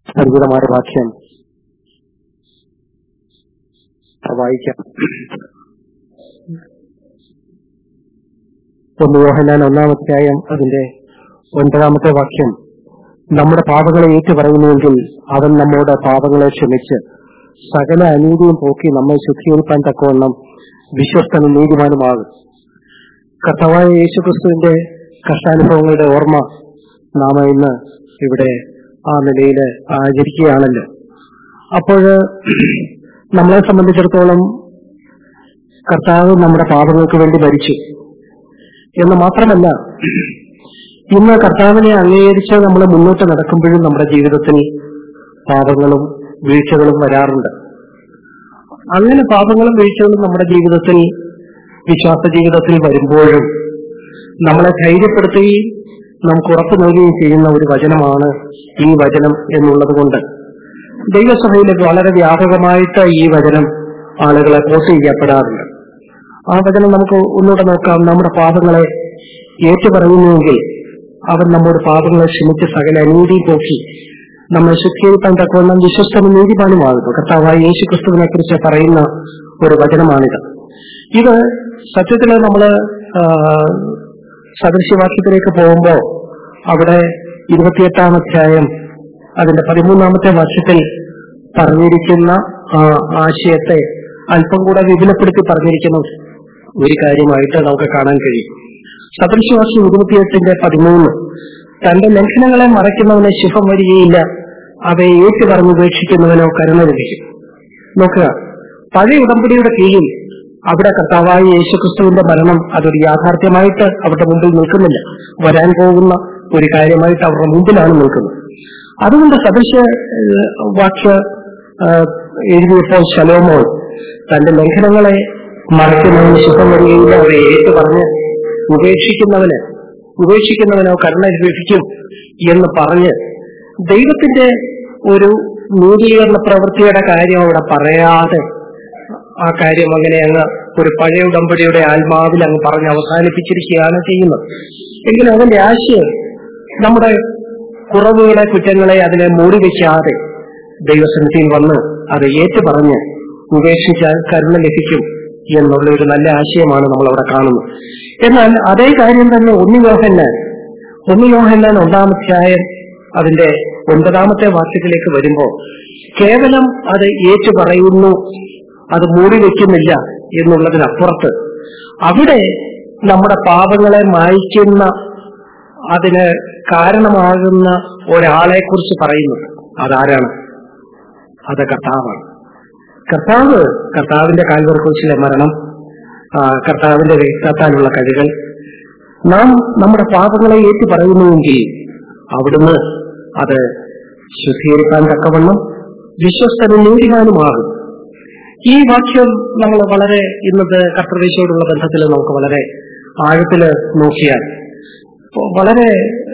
പരിചിതമായ വാക്യം വായിക്കാം ഒന്ന് യോഹനാൻ ഒന്നാം അധ്യായം അതിന്റെ ഒൻപതാമത്തെ വാക്യം നമ്മുടെ പാപങ്ങളെ ഏറ്റുപറയുന്നുവെങ്കിൽ അവൻ നമ്മോട് പാപങ്ങളെ ക്ഷമിച്ച് സകല അനീതിയും പോക്കി നമ്മെ ശുദ്ധീകരിക്കാൻ തക്കവണ്ണം വിശ്വസ്തനും നീതിമാനുമാകും കർത്താവായ യേശുക്രിസ്തുവിന്റെ കഷ്ടാനുഭവങ്ങളുടെ ഓർമ്മ നാം ഇന്ന് ഇവിടെ ആ നിലയിൽ ആചരിക്കുകയാണല്ലോ അപ്പോൾ നമ്മളെ സംബന്ധിച്ചിടത്തോളം കർത്താവ് നമ്മുടെ പാപങ്ങൾക്ക് വേണ്ടി മരിച്ചു എന്ന് മാത്രമല്ല ഇന്ന് കർത്താവിനെ അംഗീകരിച്ച് നമ്മൾ മുന്നോട്ട് നടക്കുമ്പോഴും നമ്മുടെ ജീവിതത്തിൽ പാപങ്ങളും വീഴ്ചകളും വരാറുണ്ട് അങ്ങനെ പാപങ്ങളും വീഴ്ചകളും നമ്മുടെ ജീവിതത്തിൽ വിശ്വാസ ജീവിതത്തിൽ വരുമ്പോഴും നമ്മളെ ധൈര്യപ്പെടുത്തുകയും നമുക്ക് ഉറപ്പു നൽകുകയും ചെയ്യുന്ന ഒരു വചനമാണ് ഈ വചനം എന്നുള്ളത് കൊണ്ട് ദൈവസഭയിൽ വളരെ വ്യാപകമായിട്ട് ഈ വചനം ആളുകളെ കോട്ട് ചെയ്യപ്പെടാറുണ്ട് ആ വചനം നമുക്ക് ഒന്നുകൂടെ നോക്കാം നമ്മുടെ പാപങ്ങളെ ഏറ്റുപറയുന്നുവെങ്കിൽ അവൻ നമ്മുടെ പാപങ്ങളെ ക്ഷമിച്ച് സകല അനീതി പോക്കി നമ്മെ ശുദ്ധീകരിക്കാൻ തക്കവണ്ണം വിശ്വസ്തനും നീതിമാനുമാകുന്നു കർത്താവായ യേശു ക്രിസ്തുവിനെ കുറിച്ച് പറയുന്ന ഒരു വചനമാണിത് ഇത് സത്യത്തില് നമ്മള് സദൃശ്യവാക്യത്തിലേക്ക് പോകുമ്പോൾ അവിടെ ഇരുപത്തിയെട്ടാം അധ്യായം അതിന്റെ പതിമൂന്നാമത്തെ വർഷത്തിൽ പറഞ്ഞിരിക്കുന്ന ആ ആശയത്തെ അല്പം കൂടെ വിപുലപ്പെടുത്തി പറഞ്ഞിരിക്കുന്ന ഒരു കാര്യമായിട്ട് നമുക്ക് കാണാൻ കഴിയും സദൃശ്യവാക്യം ഇരുപത്തിയെട്ടിന്റെ പതിമൂന്ന് തന്റെ ലംഘനങ്ങളെ മറയ്ക്കുന്നവന് ശുഭം വരികയില്ല അവയെ ഏറ്റു പറഞ്ഞുപേക്ഷിക്കുന്നവനോ കരുണ ലഭിക്കും നോക്കുക പഴയ ഉടമ്പടിയുടെ കീഴിൽ അവിടെ കർത്താവായ യേശുക്രിസ്തുവിന്റെ മരണം അതൊരു യാഥാർത്ഥ്യമായിട്ട് അവരുടെ മുമ്പിൽ നിൽക്കുന്നില്ല വരാൻ പോകുന്ന ഒരു കാര്യമായിട്ട് അവരുടെ മുമ്പിലാണ് നിൽക്കുന്നത് അതുകൊണ്ട് സദൃശ്യ വാക്യ എഴുതിയപ്പോൾ ശലോമോൾ തന്റെ ലംഘനങ്ങളെ മറയ്ക്കുന്നവന് ശുഭം വരികയില്ല അവരെ ഏറ്റു പറഞ്ഞ് ഉപേക്ഷിക്കുന്നവന് ഉപേക്ഷിക്കുന്നവനോ കരുണ ലഭിക്കും എന്ന് പറഞ്ഞ് ദൈവത്തിന്റെ ഒരു നൂതീകരണ പ്രവൃത്തിയുടെ കാര്യം അവിടെ പറയാതെ ആ കാര്യം അങ്ങനെ അങ്ങ് ഒരു പഴയ ഉടമ്പടിയുടെ ആത്മാവിൽ അങ്ങ് പറഞ്ഞ് അവസാനിപ്പിച്ചിരിക്കുകയാണ് ചെയ്യുന്നത് എങ്കിലും അതിന്റെ ആശയം നമ്മുടെ കുറവുകളെ കുറ്റങ്ങളെ അതിനെ മൂടിവെക്കാതെ ദൈവസന്നിധിയിൽ വന്ന് അത് ഏറ്റു പറഞ്ഞ് ഉപേക്ഷിച്ചാൽ കരുണ ലഭിക്കും എന്നുള്ള ഒരു നല്ല ആശയമാണ് നമ്മൾ അവിടെ കാണുന്നത് എന്നാൽ അതേ കാര്യം തന്നെ ഒന്നിയോഹന്നാൻ ഒന്നിയോഹന്നാൻ ഒന്നാമധ്യായം അതിന്റെ ഒൻപതാമത്തെ വാക്യത്തിലേക്ക് വരുമ്പോൾ കേവലം അത് ഏറ്റു പറയുന്നു അത് മൂടി വെക്കുന്നില്ല എന്നുള്ളതിനപ്പുറത്ത് അവിടെ നമ്മുടെ പാപങ്ങളെ മായ്ക്കുന്ന അതിന് കാരണമാകുന്ന ഒരാളെ കുറിച്ച് പറയുന്നുണ്ട് അതാരാണ് അത് കർത്താവാണ് കർത്താവ് കർത്താവിന്റെ കാൽവറക്കുറിച്ചിലെ മരണം കർത്താവിന്റെ രക്തത്താലുള്ള കഴികൾ നാം നമ്മുടെ പാപങ്ങളെ ഏറ്റു പറയുന്നുവെങ്കിൽ അവിടുന്ന് അത് ശുദ്ധീകരിക്കാൻ തക്കവണ്ണം വിശ്വസ്തനും നീതിമാനുമാകും ഈ വാക്യം നമ്മൾ വളരെ ഇന്നത്തെ കർത്തൃദേശയോടുള്ള ബന്ധത്തിൽ നമുക്ക് വളരെ ആഴത്തില് നോക്കിയാൽ വളരെ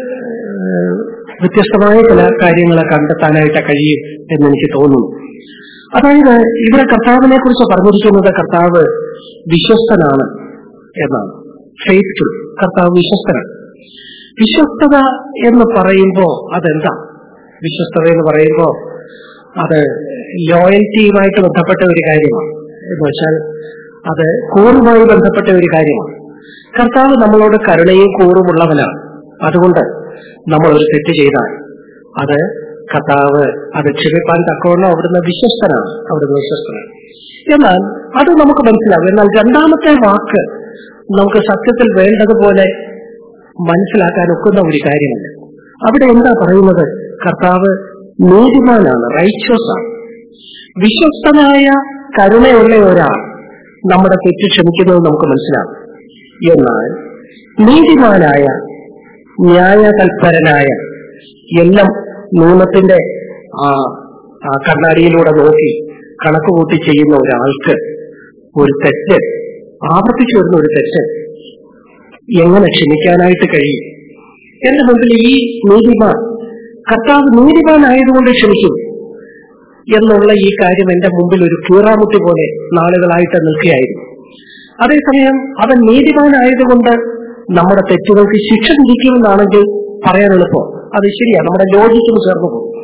വ്യത്യസ്തമായ ചില കാര്യങ്ങളെ കണ്ടെത്താനായിട്ട് കഴിയും എന്ന് എനിക്ക് തോന്നുന്നു അതായത് ഇവിടെ കർത്താവിനെ കുറിച്ച് പറഞ്ഞിരിക്കുന്നത് കർത്താവ് വിശ്വസ്തനാണ് എന്നാണ് ഫെയ്ത്ത്ഫുൾ കർത്താവ് വിശ്വസ്തനാണ് വിശ്വസ്തത എന്ന് പറയുമ്പോ അതെന്താ വിശ്വസ്തത എന്ന് പറയുമ്പോ അത് ലോയൽറ്റിയുമായിട്ട് ബന്ധപ്പെട്ട ഒരു കാര്യമാണ് എന്ന് വെച്ചാൽ അത് കൂറുമായി ബന്ധപ്പെട്ട ഒരു കാര്യമാണ് കർത്താവ് നമ്മളോട് കരുണയും കൂറുമുള്ളവനാണ് അതുകൊണ്ട് നമ്മൾ ഒരു തെറ്റ് ചെയ്താൽ അത് കർത്താവ് അത് ക്ഷമിപ്പാൻ തക്കവണ്ണം അവിടുന്ന് വിശ്വസ്തനാണ് അവിടുന്ന് വിശ്വസ്തനാണ് എന്നാൽ അത് നമുക്ക് മനസ്സിലാവും എന്നാൽ രണ്ടാമത്തെ വാക്ക് നമുക്ക് സത്യത്തിൽ വേണ്ടതുപോലെ മനസ്സിലാക്കാൻ ഒക്കുന്ന ഒരു കാര്യമല്ല അവിടെ എന്താ പറയുന്നത് കർത്താവ് നീതിമാനാണ് റൈച്ചോസ് ആണ് വിശ്വസ്തനായ കരുണയുള്ള ഒരാൾ നമ്മുടെ തെറ്റ് ക്ഷമിക്കുന്നത് നമുക്ക് മനസ്സിലാവും എന്നാൽ നീതിമാനായ ന്യായതൽപരനായ എല്ലാം നിയമത്തിന്റെ ആ കണ്ണാടിയിലൂടെ നോക്കി കണക്ക് കൂട്ടി ചെയ്യുന്ന ഒരാൾക്ക് ഒരു തെറ്റ് ആവർത്തിച്ചു വരുന്ന ഒരു തെറ്റ് എങ്ങനെ ക്ഷമിക്കാനായിട്ട് കഴിയും എന്റെ മുമ്പിൽ ഈ നീതിമാൻ കർത്താവ് നീതിമാനായതുകൊണ്ട് ക്ഷമിക്കും എന്നുള്ള ഈ കാര്യം എന്റെ മുമ്പിൽ ഒരു കീറാമുട്ടി പോലെ നാളുകളായിട്ട് നിൽക്കുകയായിരുന്നു അതേസമയം അവൻ നീതിമാനായതുകൊണ്ട് നമ്മുടെ തെറ്റുകൾക്ക് ശിക്ഷ വിധിക്കുമെന്നാണെങ്കിൽ പറയാൻ എളുപ്പം അത് ശരിയാണ് നമ്മുടെ ലോജിക്കിന് ചേർന്ന് പോകും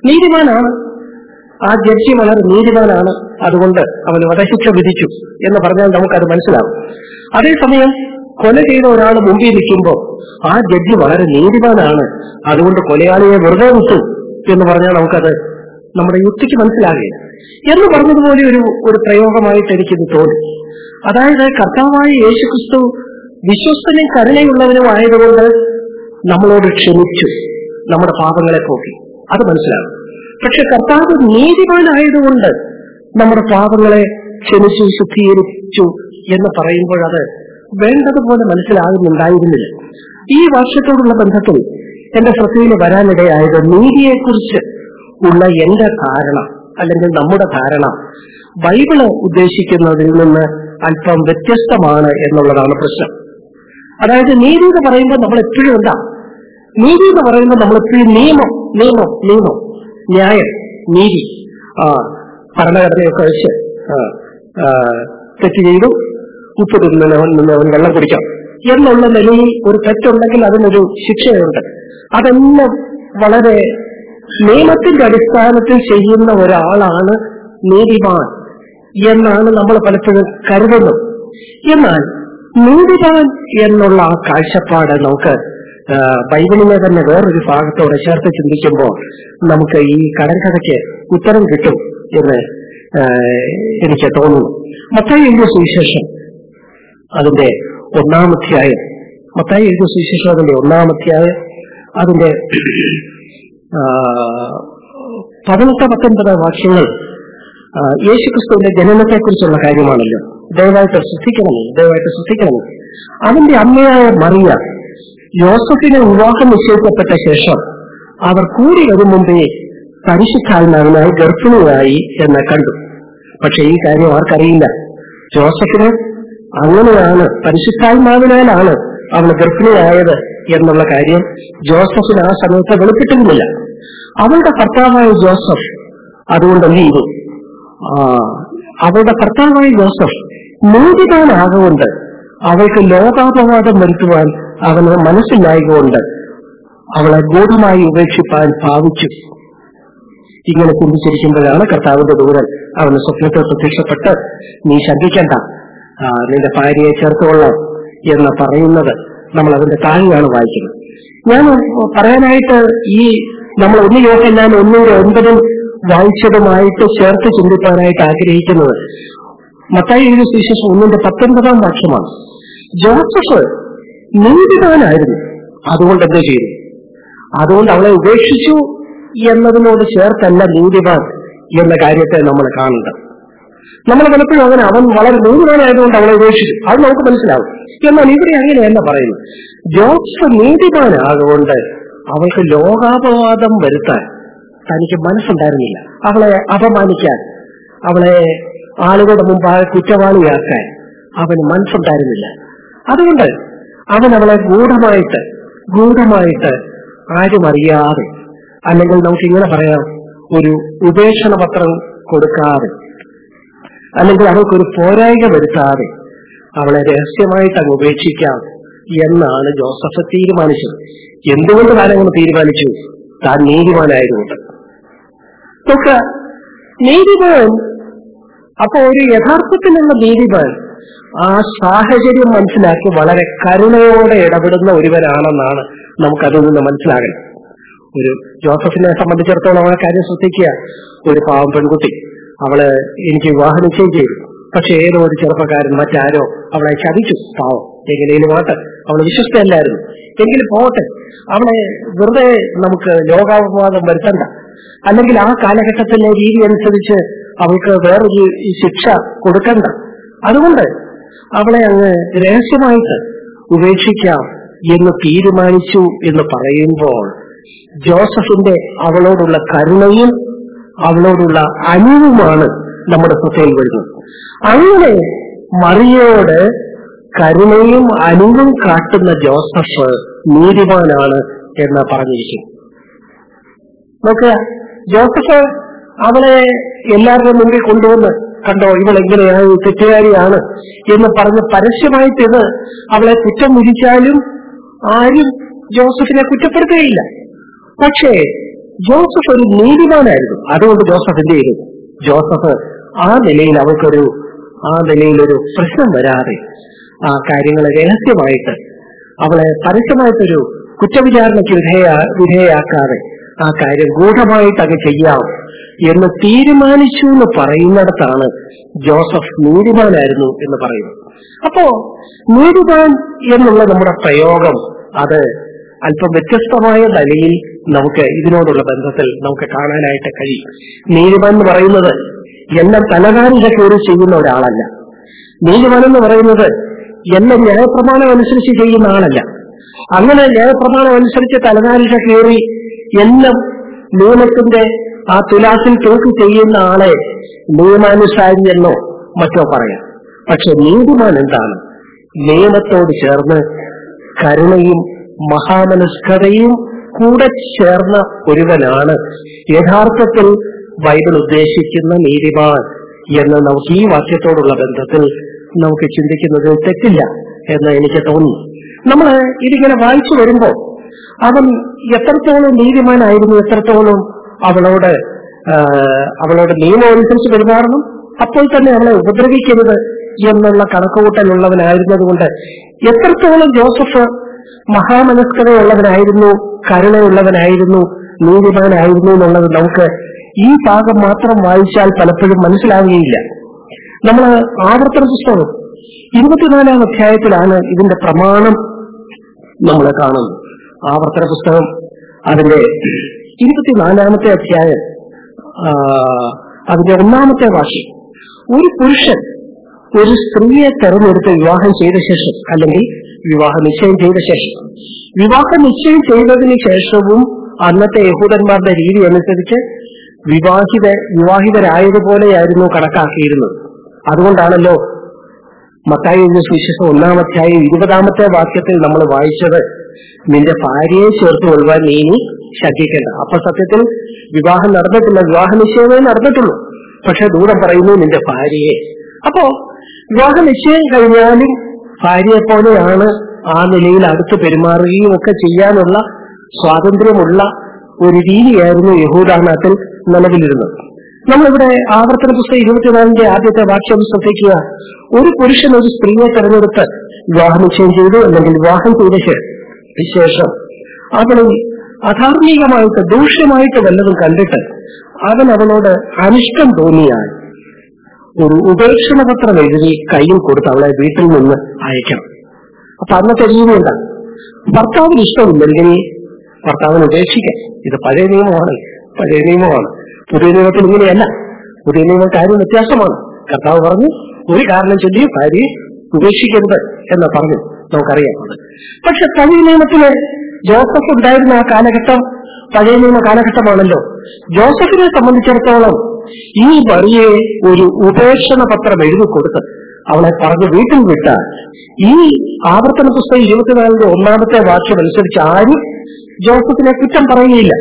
നീതിമാനാണ് ആ ജഡ്ജി വളരെ നീതിമാനാണ് അതുകൊണ്ട് അവന് വധശിക്ഷ വിധിച്ചു എന്ന് പറഞ്ഞാൽ നമുക്കത് മനസ്സിലാവും അതേസമയം കൊല ചെയ്ത ഒരാൾ മുമ്പിൽ നിൽക്കുമ്പോൾ ആ ജഡ്ജി വളരെ നീതിമാനാണ് അതുകൊണ്ട് കൊലയാളിയെ വെറുതെ വിട്ടു എന്ന് പറഞ്ഞാൽ നമുക്കത് നമ്മുടെ യുക്തിക്ക് മനസ്സിലാകില്ല എന്ന് പറഞ്ഞതുപോലെ ഒരു ഒരു പ്രയോഗമായിട്ട് എനിക്കിത് തോന്നി അതായത് കർത്താവായ യേശുക്രിസ്തു വിശ്വസ്തനും കരുണയുള്ളവനും ആയതുകൊണ്ട് നമ്മളോട് ക്ഷമിച്ചു നമ്മുടെ പാപങ്ങളെ പോക്കി അത് മനസ്സിലാകും പക്ഷെ കർത്താവ് നീതിമാനായതുകൊണ്ട് നമ്മുടെ പാപങ്ങളെ ക്ഷമിച്ചു ശുദ്ധീകരിച്ചു എന്ന് പറയുമ്പോൾ അത് വേണ്ടതുപോലെ മനസ്സിലാകുന്നുണ്ടായിരുന്നില്ല ഈ വർഷത്തോടുള്ള ബന്ധത്തിൽ എന്റെ ശ്രദ്ധയിൽ വരാനിടയായത് നീതിയെക്കുറിച്ച് ഉള്ള എന്റെ ധാരണ അല്ലെങ്കിൽ നമ്മുടെ ധാരണ ബൈബിള് ഉദ്ദേശിക്കുന്നതിൽ നിന്ന് അല്പം വ്യത്യസ്തമാണ് എന്നുള്ളതാണ് പ്രശ്നം അതായത് നീതി എന്ന് പറയുമ്പോൾ നമ്മൾ എപ്പോഴും എന്താ നീതി എന്ന് പറയുമ്പോൾ നമ്മൾ എപ്പോഴും നിയമം നിയമം നിയമം ന്യായം നീതി ആ ഭരണഘടനയൊക്കെ വെച്ച് ആ, ആ, തെറ്റ് ചെയ്തു ഉപ്പ് തിന്നവൻ നിന്നവൻ വെള്ളം കുടിക്കാം എന്നുള്ള നിലയിൽ ഒരു തെറ്റുണ്ടെങ്കിൽ അതിനൊരു ശിക്ഷയുണ്ട് അതെല്ലാം വളരെ നിയമത്തിന്റെ അടിസ്ഥാനത്തിൽ ചെയ്യുന്ന ഒരാളാണ് നീതിമാൻ എന്നാണ് നമ്മൾ പലപ്പോഴും കരുതുന്നത് എന്നാൽ നീതിമാൻ എന്നുള്ള ആ കാഴ്ചപ്പാട് നമുക്ക് ആ, ബൈബിളിലെ തന്നെ വേറൊരു ഭാഗത്തോടെ ചേർത്ത് ചിന്തിക്കുമ്പോൾ നമുക്ക് ഈ കടൽക്കഥയ്ക്ക് ഉത്തരം കിട്ടും എന്ന് ആ, എനിക്ക് തോന്നുന്നു മത്തായി എഴുതിയ സുവിശേഷം അതിന്റെ ഒന്നാമധ്യായം മത്തായി എഴുതിയ സുവിശേഷം അതിന്റെ ഒന്നാമധ്യായം അതിന്റെ ആ, പതിനെട്ട് പത്തൊൻപത് വാക്യങ്ങൾ ആ, യേശുക്രിസ്തുവിന്റെ ജനനത്തെക്കുറിച്ചുള്ള കാര്യമാണല്ലോ ദയവായിട്ട് ശ്രദ്ധിക്കണമേ ദയവായിട്ട് ശ്രദ്ധിക്കണമേ അവന്റെ അമ്മയായ മറിയ യോസഫിനെ വിവാഹം നിശ്ചയിക്കപ്പെട്ട ശേഷം അവർ കൂടി വരും മുമ്പേ പരിശുദ്ധാത്മാവിനായി ഗർഭിണിയായി എന്ന് കണ്ടു പക്ഷെ ഈ കാര്യം ആർക്കറിയില്ല ജോസഫിന് അങ്ങനെയാണ് പരിശുദ്ധാത്മാവിനാലാണ് അവൾ ഗർഭിണിയായത് എന്നുള്ള കാര്യം ജോസഫിന് ആ സമയത്ത് വെളിപ്പെട്ടിരുന്നില്ല അവളുടെ ഭർത്താവായ ജോസഫ് അതുകൊണ്ട് എന്ത് ചെയ്തു ആ, അവളുടെ ഭർത്താവായ ജോസഫ് നീതികാനാകൊണ്ട് അവൾക്ക് ലോകാപവാദം വരുത്തുവാൻ അവന് മനസ്സിലായതുകൊണ്ട് അവളെ ഗൂഢമായി ഉപേക്ഷിപ്പാൻ ഭാവിച്ചു ഇങ്ങനെ ചിന്തിച്ചിരിക്കുമ്പോഴാണ് കർത്താവിന്റെ ദൂരൻ അവന് സ്വപ്നത്തിൽ പ്രത്യക്ഷപ്പെട്ട് നീ ശങ്കിക്കണ്ട ആ, നിന്റെ ഭാര്യയെ ചേർത്തുകൊള്ളാം എന്ന് പറയുന്നത് നമ്മൾ അതിന്റെ താഴെയാണ് വായിക്കുന്നത് ഞാൻ പറയാനായിട്ട് ഈ നമ്മൾ ഒന്ന് യോഹന്നാൻ ഒന്നിന്റെ ഒൻപതും വായിച്ചതുമായിട്ട് ചേർത്ത് ചിന്തിക്കാനായിട്ട് ആഗ്രഹിക്കുന്നത് മത്തായി എഴുതിയ സുവിശേഷം ഒന്നിന്റെ പത്തൊൻപതാം വാക്യമാണ് ജോസഫ് നീതിമാനായിരുന്നു അതുകൊണ്ട് എന്ത് ചെയ്തു അതുകൊണ്ട് അവളെ ഉപേക്ഷിച്ചു എന്നതിനോട് ചേർത്തല്ല നീതിമാൻ എന്ന കാര്യത്തെ നമ്മൾ കാണേണ്ടത് നമ്മൾ പലപ്പോഴും അങ്ങനെ അവൻ വളരെ നീതിമാനായതുകൊണ്ട് അവളെ ഉപേക്ഷിച്ചു അത് നമുക്ക് മനസ്സിലാവും എന്നാൽ ഇവിടെ അങ്ങനെയല്ല പറയുന്നത് ജോസഫ് നീതിമാനാകൊണ്ട് അവൾക്ക് ലോകാപവാദം വരുത്താൻ തനിക്ക് മനസ്സുണ്ടായിരുന്നില്ല അവളെ അപമാനിക്കാൻ അവളെ ആളുകളുടെ മുമ്പാകെ കുറ്റവാളിയാക്കാൻ അവന് മനസ്സുണ്ടായിരുന്നില്ല അതുകൊണ്ട് അവൻ അവളെ ഗൂഢമായിട്ട് ഗൂഢമായിട്ട് ആരും അറിയാതെ അല്ലെങ്കിൽ നമുക്ക് ഇങ്ങനെ പറയാം ഒരു ഉപേക്ഷണ പത്രം കൊടുക്കാതെ അല്ലെങ്കിൽ അവൾക്കൊരു പോരായ്മ വരുത്താതെ അവളെ രഹസ്യമായിട്ട് അങ്ങ് ഉപേക്ഷിക്കാം എന്നാണ് ജോസഫ് തീരുമാനിച്ചത് എന്തുകൊണ്ട് താൻ അങ്ങനെ തീരുമാനിച്ചു താൻ നീതിമാനായതുകൊണ്ട് നോക്ക നീതിമാൻ അപ്പൊ ഒരു യഥാർത്ഥത്തിലുള്ള നീതിമാൻ ആ സാഹചര്യം മനസ്സിലാക്കി വളരെ കരുണയോടെ ഇടപെടുന്ന ഒരുവനാണെന്നാണ് നമുക്കതിൽ നിന്ന് മനസ്സിലാകണം ഒരു ജോസഫിനെ സംബന്ധിച്ചിടത്തോളം ആ കാര്യം ശ്രദ്ധിക്കുക ഒരു പാവം പെൺകുട്ടി അവള് എനിക്ക് വിവാഹം നിശ്ചയം ചെയ്തു പക്ഷെ ഏതോ ഒരു ചെറുപ്പക്കാരൻ മറ്റാരോ അവളെ ചതിച്ചു പാവം എങ്ങനെയും പോട്ടെ അവള് വിശ്വസ്തയല്ലായിരുന്നു എങ്കിലും പോട്ടെ അവളെ വെറുതെ നമുക്ക് ലോകാപവാദം വരുത്തണ്ട അല്ലെങ്കിൽ ആ കാലഘട്ടത്തിലെ രീതി അനുസരിച്ച് അവൾക്ക് വേറൊരു ഈ ശിക്ഷ കൊടുക്കണ്ട അതുകൊണ്ട് അവളെ അങ്ങ് രഹസ്യമായിട്ട് ഉപേക്ഷിക്കാം എന്ന് തീരുമാനിച്ചു എന്ന് പറയുമ്പോൾ ജോസഫിന്റെ അവളോടുള്ള കരുണയും അവളോടുള്ള അനിവുമാണ് നമ്മുടെ ശ്രദ്ധയിൽ വരുന്നത് അങ്ങനെ മറിയയോട് കരുണയും അനിവും കാട്ടുന്ന ജോസഫ് നീതിമാനാണ് എന്ന് പറഞ്ഞിരിക്കുന്നു നോക്കുക ജോസഫ് അവളെ എല്ലാവരുടെ മുമ്പിൽ കൊണ്ടുവന്ന് കണ്ടോ ഇവൾ എങ്ങനെയാണ് തെറ്റുകാരിയാണ് എന്ന് പറഞ്ഞ് പരസ്യമായിട്ട് ഇത് അവളെ കുറ്റം വിധിച്ചാലും ആരും ജോസഫിനെ കുറ്റപ്പെടുത്തുകയില്ല പക്ഷേ ജോസഫ് ഒരു നീതിമാനായിരുന്നു അതുകൊണ്ട് ജോസഫ് എന്ത് ചെയ്തു ജോസഫ് ആ നിലയിൽ അവൾക്കൊരു ആ നിലയിൽ ഒരു പ്രശ്നം വരാതെ ആ കാര്യങ്ങളെ രഹസ്യമായിട്ട് അവളെ പരസ്യമായിട്ടൊരു കുറ്റവിചാരണയ്ക്ക് വിധേയ വിധേയാക്കാതെ ആ കാര്യം ഗൂഢമായിട്ട് അങ്ങ് ചെയ്യാം എന്ന് തീരുമാനിച്ചു എന്ന് പറയുന്നിടത്താണ് ജോസഫ് നീതിമാനായിരുന്നു എന്ന് പറയുന്നത് അപ്പോ നീതിമാൻ എന്നുള്ള നമ്മുടെ പ്രയോഗം അത് അല്പം വ്യത്യസ്തമായ നിലയിൽ നമുക്ക് ഇതിനോടുള്ള ബന്ധത്തിൽ നമുക്ക് കാണാനായിട്ട് കഴിയും നീതിമാൻ എന്ന് പറയുന്നത് എല്ലാം തലകാലിക കയറി ചെയ്യുന്ന ഒരാളല്ല നീതിമാൻ എന്ന് പറയുന്നത് എല്ലാം ന്യായപ്രമാണം അനുസരിച്ച് ചെയ്യുന്ന ആളല്ല അങ്ങനെ ന്യായപ്രമാണം അനുസരിച്ച് തലകാലിക കയറി എല്ലാം നിയമത്തിന്റെ ആ തുലാസിൽ തൂക്കി ചെയ്യുന്ന ആളെ നിയമാനുസാരി എന്നോ മറ്റോ പറയാം പക്ഷെ നീതിമാൻ എന്താണ് നിയമത്തോട് ചേർന്ന് കരുണയും മഹാമനസ്കതയും കൂടെ ചേർന്ന ഒരുവനാണ് യഥാർത്ഥത്തിൽ ബൈബിൾ ഉദ്ദേശിക്കുന്ന നീതിമാൻ എന്ന് നമുക്ക് ഈ വാക്യത്തോടുള്ള ബന്ധത്തിൽ നമുക്ക് ചിന്തിക്കുന്നത് തെറ്റില്ല എന്ന് എനിക്ക് തോന്നുന്നു നമ്മൾ ഇതിങ്ങനെ വായിച്ചു വരുമ്പോൾ അവൻ എത്രത്തോളം നീതിമാനായിരുന്നു എത്രത്തോളം അവളോട് ആ, അവളോട് നിയമം അനുസരിച്ച് പെരുമാറണം അപ്പോൾ തന്നെ അവളെ ഉപദ്രവിക്കരുത് എന്നുള്ള കണക്കുകൂട്ടലുള്ളവനായിരുന്നതുകൊണ്ട് എത്രത്തോളം ജോസഫ് മഹാമനസ്കതയുള്ളവനായിരുന്നു കരുണയുള്ളവനായിരുന്നു നീതിമാനായിരുന്നു എന്നുള്ളത് നമുക്ക് ഈ ഭാഗം മാത്രം വായിച്ചാൽ പലപ്പോഴും മനസ്സിലാവുകയില്ല നമ്മൾ ആവർത്തന പുസ്തകം ഇരുപത്തിനാലാം അധ്യായത്തിലാണ് ഇതിന്റെ പ്രമാണം നമ്മൾ കാണുന്നത് ആവർത്തന പുസ്തകം അതിന്റെ ഇരുപത്തിനാലാമത്തെ അധ്യായം ആ, അതിന്റെ ഒന്നാമത്തെ വാക്യം ഒരു പുരുഷൻ ഒരു സ്ത്രീയെ തെരഞ്ഞെടുത്ത് വിവാഹം ചെയ്ത ശേഷം അല്ലെങ്കിൽ വിവാഹ നിശ്ചയം ചെയ്ത ശേഷം വിവാഹ നിശ്ചയം ചെയ്തതിന് ശേഷവും അന്നത്തെ യഹൂദന്മാരുടെ രീതി അനുസരിച്ച് വിവാഹിത വിവാഹിതരായതുപോലെയായിരുന്നു കണക്കാക്കിയിരുന്നത് അതുകൊണ്ടാണല്ലോ മത്തായി സുവിശേഷം ഒന്നാമധ്യായം ഇരുപതാമത്തെ വാക്യത്തിൽ നമ്മൾ വായിച്ചത് നിന്റെ ഭാര്യയെ ചേർത്ത് കൊള്ളുവാൻ നീ ഇനി ശങ്കിക്കേണ്ട അപ്പൊ സത്യത്തിൽ വിവാഹം നടന്നിട്ടില്ല വിവാഹ നിശ്ചയമേ നടന്നിട്ടുള്ളൂ പക്ഷെ ദൂരം പറയുന്നു നിന്റെ ഭാര്യയെ അപ്പോ വിവാഹ നിശ്ചയം കഴിഞ്ഞാലും ഭാര്യയെ പോലെയാണ് ആ നിലയിൽ അടുത്ത് പെരുമാറുകയും ഒക്കെ ചെയ്യാനുള്ള സ്വാതന്ത്ര്യമുള്ള ഒരു രീതിയായിരുന്നു യഹൂദാനാത്തിൽ നിലവിലിരുന്നത് നമ്മളിവിടെ ആവർത്തന പുസ്തകം ഇരുപത്തിനാലിന്റെ ആദ്യത്തെ വാക്യം ശ്രദ്ധിക്കുക ഒരു പുരുഷൻ ഒരു സ്ത്രീയെ തെരഞ്ഞെടുത്ത് വിവാഹ നിശ്ചയം ചെയ്തു അല്ലെങ്കിൽ വിവാഹം ചെയ്ത ശേ- ശേഷം അവളിൽ അധാർമികമായിട്ട് ദൂഷ്യമായിട്ട് വല്ലതും കണ്ടിട്ട് അവൻ അവളോട് അനിഷ്ടം തോന്നിയാൽ ഒരു ഉപേക്ഷണ പത്രം എഴുതി കയ്യിൽ കൊടുത്ത് അവളെ വീട്ടിൽ നിന്ന് അയക്കണം അപ്പൊ അന്നത്തെ രീതി എന്താ ഭർത്താവിന് ഇഷ്ടമില്ലെങ്കിൽ ഭർത്താവിനെ ഉപേക്ഷിക്കാം ഇത് പഴയ നിയമമാണ് പഴയ നിയമമാണ് പുതിയ നിയമത്തിൽ ഇങ്ങനെയല്ല പുതിയ നിയമം കാര്യം വ്യത്യാസമാണ് കർത്താവ് പറഞ്ഞു ഒരു കാരണം ചൊല്ലി ഭാര്യയെ ഉപേക്ഷിക്കരുത് എന്ന് പറഞ്ഞു നമുക്കറിയാം അത് പക്ഷെ പഴയ നിയമത്തില് ജോസഫ് ഉണ്ടായിരുന്ന ആ കാലഘട്ടം പഴയ നിയമ കാലഘട്ടമാണല്ലോ ജോസഫിനെ സംബന്ധിച്ചിടത്തോളം ഈ മറിയെ ഒരു ഉപേക്ഷണ പത്രം എഴുതി കൊടുത്ത് അവളെ പറഞ്ഞ് വീട്ടിൽ വിട്ടാൽ ഈ ആവർത്തന പുസ്തകം ഇരുപത്തിനാലിന്റെ ഒന്നാമത്തെ വാക്യം അനുസരിച്ച് ആരും ജോസഫിനെ കുറ്റം പറയുകയില്ല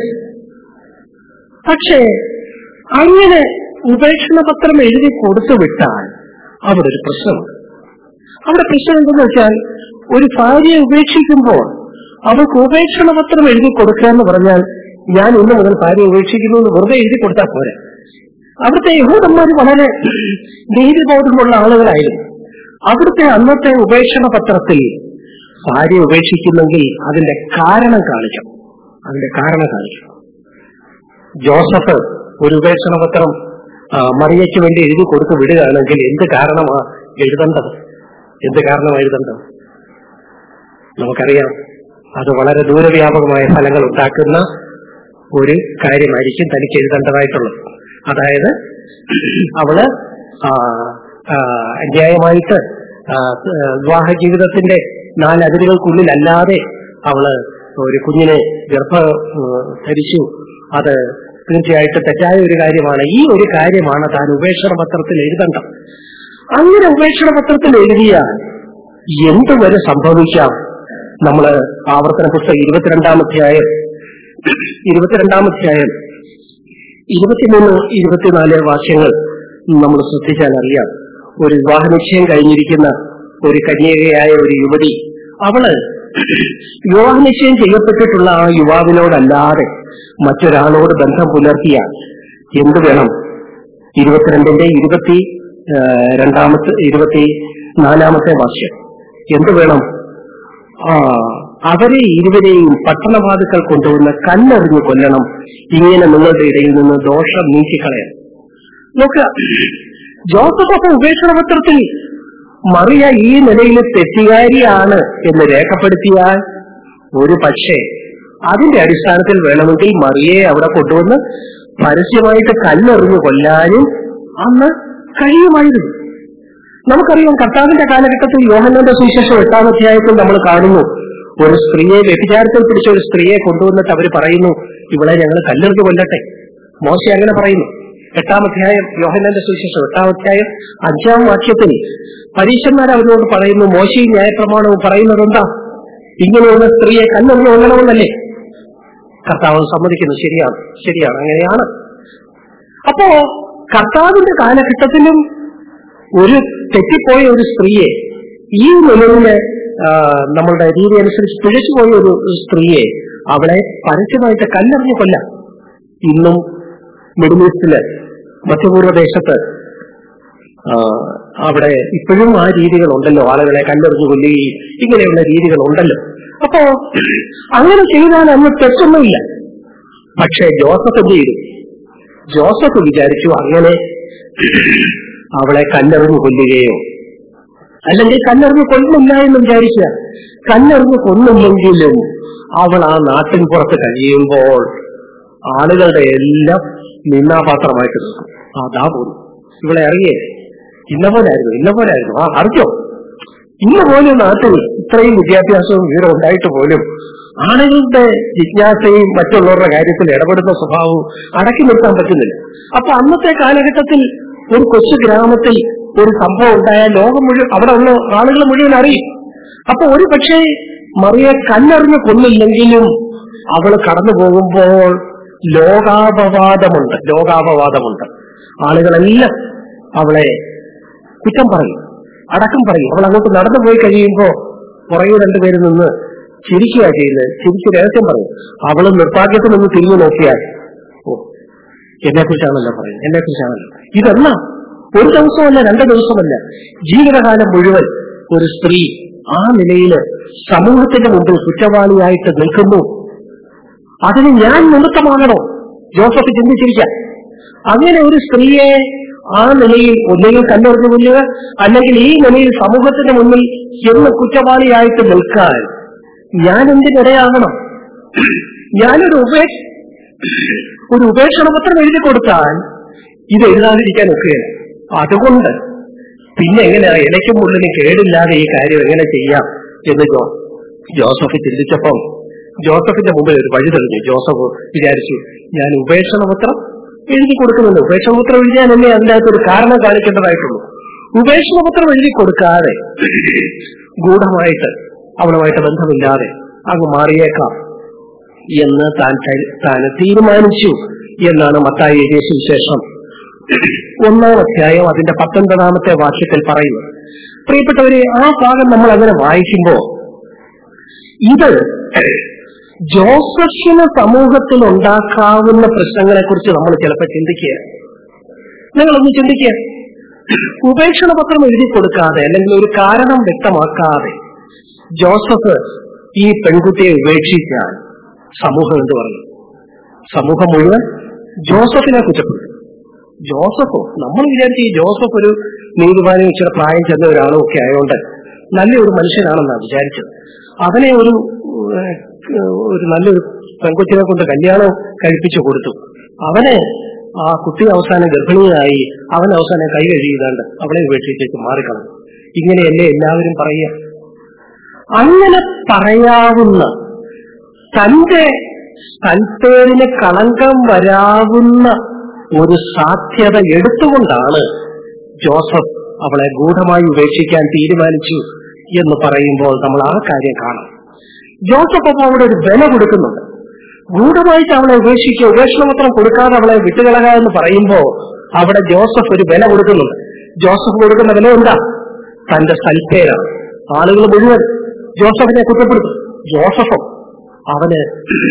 പക്ഷേ അങ്ങനെ ഉപേക്ഷണ പത്രം എഴുതി കൊടുത്തു വിട്ടാൽ അവിടെ ഒരു പ്രശ്നമുണ്ട് അവിടെ പ്രശ്നം എന്തെന്ന് വെച്ചാൽ ഒരു ഭാര്യയെ ഉപേക്ഷിക്കുമ്പോൾ അവൾക്ക് ഉപേക്ഷണ പത്രം എഴുതി കൊടുക്കുക എന്ന് പറഞ്ഞാൽ ഞാൻ ഇന്ന് മുതൽ ഭാര്യയെ ഉപേക്ഷിക്കുന്നു എന്ന് വെറുതെ എഴുതി കൊടുത്താൽ പോരെ അവിടുത്തെ യഹൂദന്മാർ വളരെ നീതിബോധമുള്ള ആളുകളായിരുന്നു അവിടുത്തെ അന്നത്തെ ഉപേക്ഷണ പത്രത്തിൽ ഭാര്യ ഉപേക്ഷിക്കുന്നെങ്കിൽ അതിന്റെ കാരണം കാണിക്കണം അതിന്റെ കാരണം കാണിക്കണം ജോസഫ് ഒരു ഉപേക്ഷണ പത്രം ആ, മറിയയ്ക്ക് വേണ്ടി എഴുതി കൊടുത്ത് വിടുകയാണെങ്കിൽ എന്ത് കാരണമാ എഴുതേണ്ടത് എന്ത് കാരണമാ എഴുതേണ്ടത് നമുക്കറിയാം അത് വളരെ ദൂരവ്യാപകമായ ഫലങ്ങൾ ഉണ്ടാക്കുന്ന ഒരു കാര്യമായിരിക്കും തനിക്ക് എഴുതേണ്ടതായിട്ടുള്ളത് അതായത് അവള് ആ, ആ, അന്യായമായിട്ട് ആ, വിവാഹ ജീവിതത്തിന്റെ നാലതിരുകൾക്കുള്ളിൽ അല്ലാതെ അവള് ഒരു കുഞ്ഞിനെ ഗർഭ ഉം, ധരിച്ചു അത് തീർച്ചയായിട്ടും തെറ്റായ ഒരു കാര്യമാണ് ഈ ഒരു കാര്യമാണ് താൻ ഉപേക്ഷണ പത്രത്തിൽ എഴുതേണ്ടത് അങ്ങനെ ഉപേക്ഷണ പത്രത്തിൽ എഴുതിയാൽ എന്തുവരെ സംഭവിക്കാം നമ്മള് ആവർത്തന പുസ്തകം ഇരുപത്തിരണ്ടാമധ്യായം ഇരുപത്തിരണ്ടാമധ്യായം ഇരുപത്തിമൂന്ന് ഇരുപത്തിനാല് വാക്യങ്ങൾ നമ്മൾ ശ്രദ്ധിച്ചാൽ അറിയാം ഒരു വിവാഹ നിശ്ചയം കഴിഞ്ഞിരിക്കുന്ന ഒരു കന്യകയായ ഒരു യുവതി അവള് വിവാഹ നിശ്ചയം ചെയ്യപ്പെട്ടിട്ടുള്ള ആ യുവാവിനോടല്ലാതെ മറ്റൊരാളോട് ബന്ധം പുലർത്തിയാൽ എന്ത് വേണം ഇരുപത്തിരണ്ടിന്റെ ഇരുപത്തി ആ, രണ്ടാമത്തെ ഇരുപത്തി നാലാമത്തെ വർഷം എന്ത് വേണം ആ അവരെ ഇരുവരെയും പട്ടണവാതുക്കൾ കൊണ്ടുവന്ന് കല്ലെറിഞ്ഞു കൊല്ലണം ഇങ്ങനെ നിങ്ങളുടെ ഇടയിൽ നിന്ന് ദോഷം നീക്കിക്കളയണം നോക്കുക ജോസഫ് അപ്പൊ ഉപേക്ഷണപത്രത്തിൽ മറിയ ഈ നിലയിൽ തെറ്റുകാരിയാണ് എന്ന് രേഖപ്പെടുത്തിയാൽ ഒരു പക്ഷേ അതിന്റെ അടിസ്ഥാനത്തിൽ വേണമെങ്കിൽ മറിയയെ അവിടെ കൊണ്ടുവന്ന് പരസ്യമായിട്ട് കല്ലെറിഞ്ഞു കൊല്ലാനും അന്ന് കഴിയുമായിരുന്നു നമുക്കറിയാം കർത്താവിന്റെ കാലഘട്ടത്തിൽ യോഹന്നന്റെ സുവിശേഷം എട്ടാം അധ്യായത്തിൽ നമ്മൾ കാണുന്നു ഒരു സ്ത്രീയെ വ്യഭിചാരത്തിൽ പിടിച്ച ഒരു സ്ത്രീയെ കൊണ്ടുവന്നിട്ട് അവർ പറയുന്നു ഇവളെ ഞങ്ങൾ കല്ലെറിഞ്ഞു കൊല്ലട്ടെ മോശ അങ്ങനെ പറയുന്നു എട്ടാം അധ്യായം യോഹന്നന്റെ സുവിശേഷം എട്ടാം അധ്യായം അഞ്ചാം വാക്യത്തിൽ പരീക്ഷന്മാർ അവരോട് പറയുന്നു മോശയും ന്യായപ്രമാണവും പറയുന്നത് എന്താ ഇങ്ങനെയുള്ള സ്ത്രീയെ കല്ലെറിഞ്ഞു കൊല്ലണമെന്നല്ലേ കർത്താവ് സമ്മതിക്കുന്നു ശരിയാണ് ശരിയാണ് അങ്ങനെയാണ് അപ്പോ കർത്താവിന്റെ കാലഘട്ടത്തിലും ഒരു തെറ്റിപ്പോയ ഒരു സ്ത്രീയെ ഈ നിലവില് ആ, നമ്മളുടെ രീതി അനുസരിച്ച് പിഴച്ചുപോയ ഒരു സ്ത്രീയെ അവളെ പരസ്യമായിട്ട് കല്ലെറിഞ്ഞു കൊല്ലാം ഇന്നും മിഡിൽ ഈസ്റ്റില് മധ്യപൂർവ്വദേശത്ത് ആ, അവിടെ ഇപ്പോഴും ആ രീതികൾ ഉണ്ടല്ലോ ആളുകളെ കല്ലെറിഞ്ഞു കൊല്ലുകയും ഇങ്ങനെയുള്ള രീതികൾ ഉണ്ടല്ലോ അപ്പോ അങ്ങനെ ചെയ്താൽ അന്ന് തെറ്റൊന്നുമില്ല പക്ഷേ ജോസഫ് എന്ത് ചെയ്തു ജോസഫ് വിചാരിച്ചു അങ്ങനെ അവളെ കല്ലെറിഞ്ഞു കൊല്ലുകയോ അല്ലെങ്കിൽ കല്ലെറിഞ്ഞു കൊല്ലുന്നില്ല എന്ന് വിചാരിക്കുക കല്ലെറിഞ്ഞു കൊല്ലുമെങ്കിലും അവൾ ആ നാട്ടിൻ പുറത്ത് കഴിയുമ്പോൾ ആളുകളുടെ എല്ലാം നിന്നാപാത്രമായിട്ട് നിൽക്കും അതാ പോലും ഇവളെ അറിയേ ഇന്ന പോലായിരുന്നു ഇന്ന പോലായിരുന്നു ആ അറിഞ്ഞോ ഇന്ന് പോലും നാട്ടിൽ ഇത്രയും വിദ്യാഭ്യാസവും വിവരം ഉണ്ടായിട്ട് പോലും ആളുകളുടെ ജിജ്ഞാസയും മറ്റുള്ളവരുടെ കാര്യത്തിൽ ഇടപെടുന്ന സ്വഭാവവും അടക്കി നിർത്താൻ പറ്റുന്നില്ല അപ്പൊ അന്നത്തെ കാലഘട്ടത്തിൽ ഒരു കൊച്ചു ഗ്രാമത്തിൽ ഒരു സംഭവം ഉണ്ടായാൽ ലോകം മുഴുവൻ അവിടെ ഉള്ള ആളുകൾ മുഴുവൻ അറിയും അപ്പൊ ഒരു പക്ഷേ മറിയെ കല്ലെറിഞ്ഞ് കൊന്നില്ലെങ്കിലും അവൾ കടന്നു പോകുമ്പോൾ ലോകാപവാദമുണ്ട് ലോകാപവാദമുണ്ട് ആളുകളെല്ലാം അവളെ കുറ്റം പറയും അടക്കം പറയും അവൾ അങ്ങോട്ട് നടന്നു പോയി കഴിയുമ്പോ പുറകെ രണ്ടുപേര് നിന്ന് ചിരിക്കുക ചെയ്യുന്നത് ചിരിച്ച് രഹസ്യം പറയും അവള് നിർഭാഗ്യത്തിൽ നിന്ന് തിരിഞ്ഞു നോക്കിയാൽ ഓ എന്നെ കുറിച്ചാണല്ലോ പറയുന്നത് എന്നെ കുറിച്ചാണല്ലോ ഇതെല്ലാം ഒരു ദിവസമല്ല രണ്ട് ദിവസമല്ല ജീവിതകാലം മുഴുവൻ ഒരു സ്ത്രീ ആ നിലയിൽ സമൂഹത്തിന്റെ മുമ്പിൽ കുറ്റവാളിയായിട്ട് നിൽക്കുന്നു അതിന് ഞാൻ നിമിത്തമാകണോ ജോസഫ് ചിന്തിച്ചിരിക്കാം അങ്ങനെ ഒരു സ്ത്രീയെ ആ നിലയിൽ ഒന്നുകിൽ കല്ലെറിഞ്ഞു കൊല്ലുക അല്ലെങ്കിൽ ഈ നിലയിൽ സമൂഹത്തിന്റെ മുന്നിൽ എന്ന് കുറ്റവാളിയായിട്ട് നിൽക്കാൻ ഞാൻ എന്തിനിടയാകണം ഞാനൊരു ഉപേക്ഷ ഒരു ഉപേക്ഷണപത്രം എഴുതി കൊടുത്താൽ ഇത് എഴുതാതിരിക്കാൻ ഒക്കുകയില്ല അതുകൊണ്ട് പിന്നെ എങ്ങനെയാ ഇലയ്ക്കും മുള്ളിന് കേടില്ലാതെ ഈ കാര്യം എങ്ങനെ ചെയ്യാം എന്ന് ജോ ജോസഫ് ചിന്തിച്ചപ്പം ജോസഫിന്റെ മുമ്പിൽ ഒരു വഴി തെളിഞ്ഞു ജോസഫ് വിചാരിച്ചു ഞാൻ ഉപേക്ഷണപത്രം എഴുതി കൊടുക്കുന്നുണ്ട് ഉപേക്ഷണപത്രം എഴുതിയാലല്ലേ അതിൻ്റെ അകത്ത് ഒരു കാരണം കാണിക്കേണ്ടതായിട്ടുള്ളൂ ഉപേക്ഷണപത്രം എഴുതി കൊടുക്കാതെ ഗൂഢമായിട്ട് അവളുമായിട്ട് ബന്ധമില്ലാതെ അങ്ങ് മാറിയേക്കാം എന്ന് താൻ കരു- താൻ തീരുമാനിച്ചു എന്നാണ് മത്തായി എഴുതിയ സുവിശേഷം ഒന്നാം അധ്യായം അതിന്റെ പത്തൊൻപതാമത്തെ വാക്യത്തിൽ പറയുന്നത് പ്രിയപ്പെട്ടവരെ ആ ഭാഗം നമ്മൾ അങ്ങനെ വായിക്കുമ്പോ ഇത് ജോസഫിന് സമൂഹത്തിൽ ഉണ്ടാക്കാവുന്ന പ്രശ്നങ്ങളെ കുറിച്ച് നമ്മൾ ചിലപ്പോൾ ചിന്തിക്കുക നിങ്ങളൊന്ന് ചിന്തിക്കുക ഉപേക്ഷണ പത്രം എഴുതി കൊടുക്കാതെ അല്ലെങ്കിൽ ഒരു കാരണം വ്യക്തമാക്കാതെ ജോസഫ് ഈ പെൺകുട്ടിയെ ഉപേക്ഷിച്ചാൽ സമൂഹം എന്ത് പറയും സമൂഹം മുഴുവൻ ജോസഫിനെ കുറ്റപ്പെടും ജോസഫോ നമ്മൾ വിചാരിച്ച് ഈ ജോസഫ് ഒരു നീതിമാനും ഇച്ചിരി പ്രായം ചെന്ന ഒരാളും ഒക്കെ ആയതുകൊണ്ട് നല്ലൊരു മനുഷ്യനാണെന്നാണ് വിചാരിച്ചത് അവനെ ഒരു ഏഹ്, ഒരു നല്ലൊരു പെൺകൊച്ചിനെ കൊണ്ട് കല്യാണം കഴിപ്പിച്ചു കൊടുത്തു അവനെ ആ കുട്ടി അവസാനം ഗർഭിണിയായി അവൻ അവസാനം കൈ കഴുകിയതാണ്ട് അവളെ ഉപേക്ഷിച്ചേക്ക് മാറിക്കളഞ്ഞു ഇങ്ങനെയല്ലേ എല്ലാവരും പറയുക അങ്ങനെ പറയാവുന്ന തന്റെ സൽപ്പേരിന് കളങ്കം വരാവുന്ന ഒരു സാധ്യത എടുത്തുകൊണ്ടാണ് ജോസഫ് അവളെ ഗൂഢമായി ഉപേക്ഷിക്കാൻ തീരുമാനിച്ചു എന്ന് പറയുമ്പോൾ നമ്മൾ ആ കാര്യം കാണാം ജോസഫ് അപ്പോൾ അവിടെ ഒരു വില കൊടുക്കുന്നുണ്ട് ഗൂഢമായിട്ട് അവളെ ഉപേക്ഷിക്കുക ഉപേക്ഷണപത്രം കൊടുക്കാതെ അവളെ വിട്ടുകളക എന്ന് പറയുമ്പോൾ അവിടെ ജോസഫ് ഒരു വില കൊടുക്കുന്നുണ്ട് ജോസഫ് കൊടുക്കുന്ന വില എന്താ തന്റെ സൽപ്പേരാണ് ആളുകൾ മുഴുവൻ ജോസഫിനെ കുറ്റപ്പെടുത്തും ജോസഫോ അവന്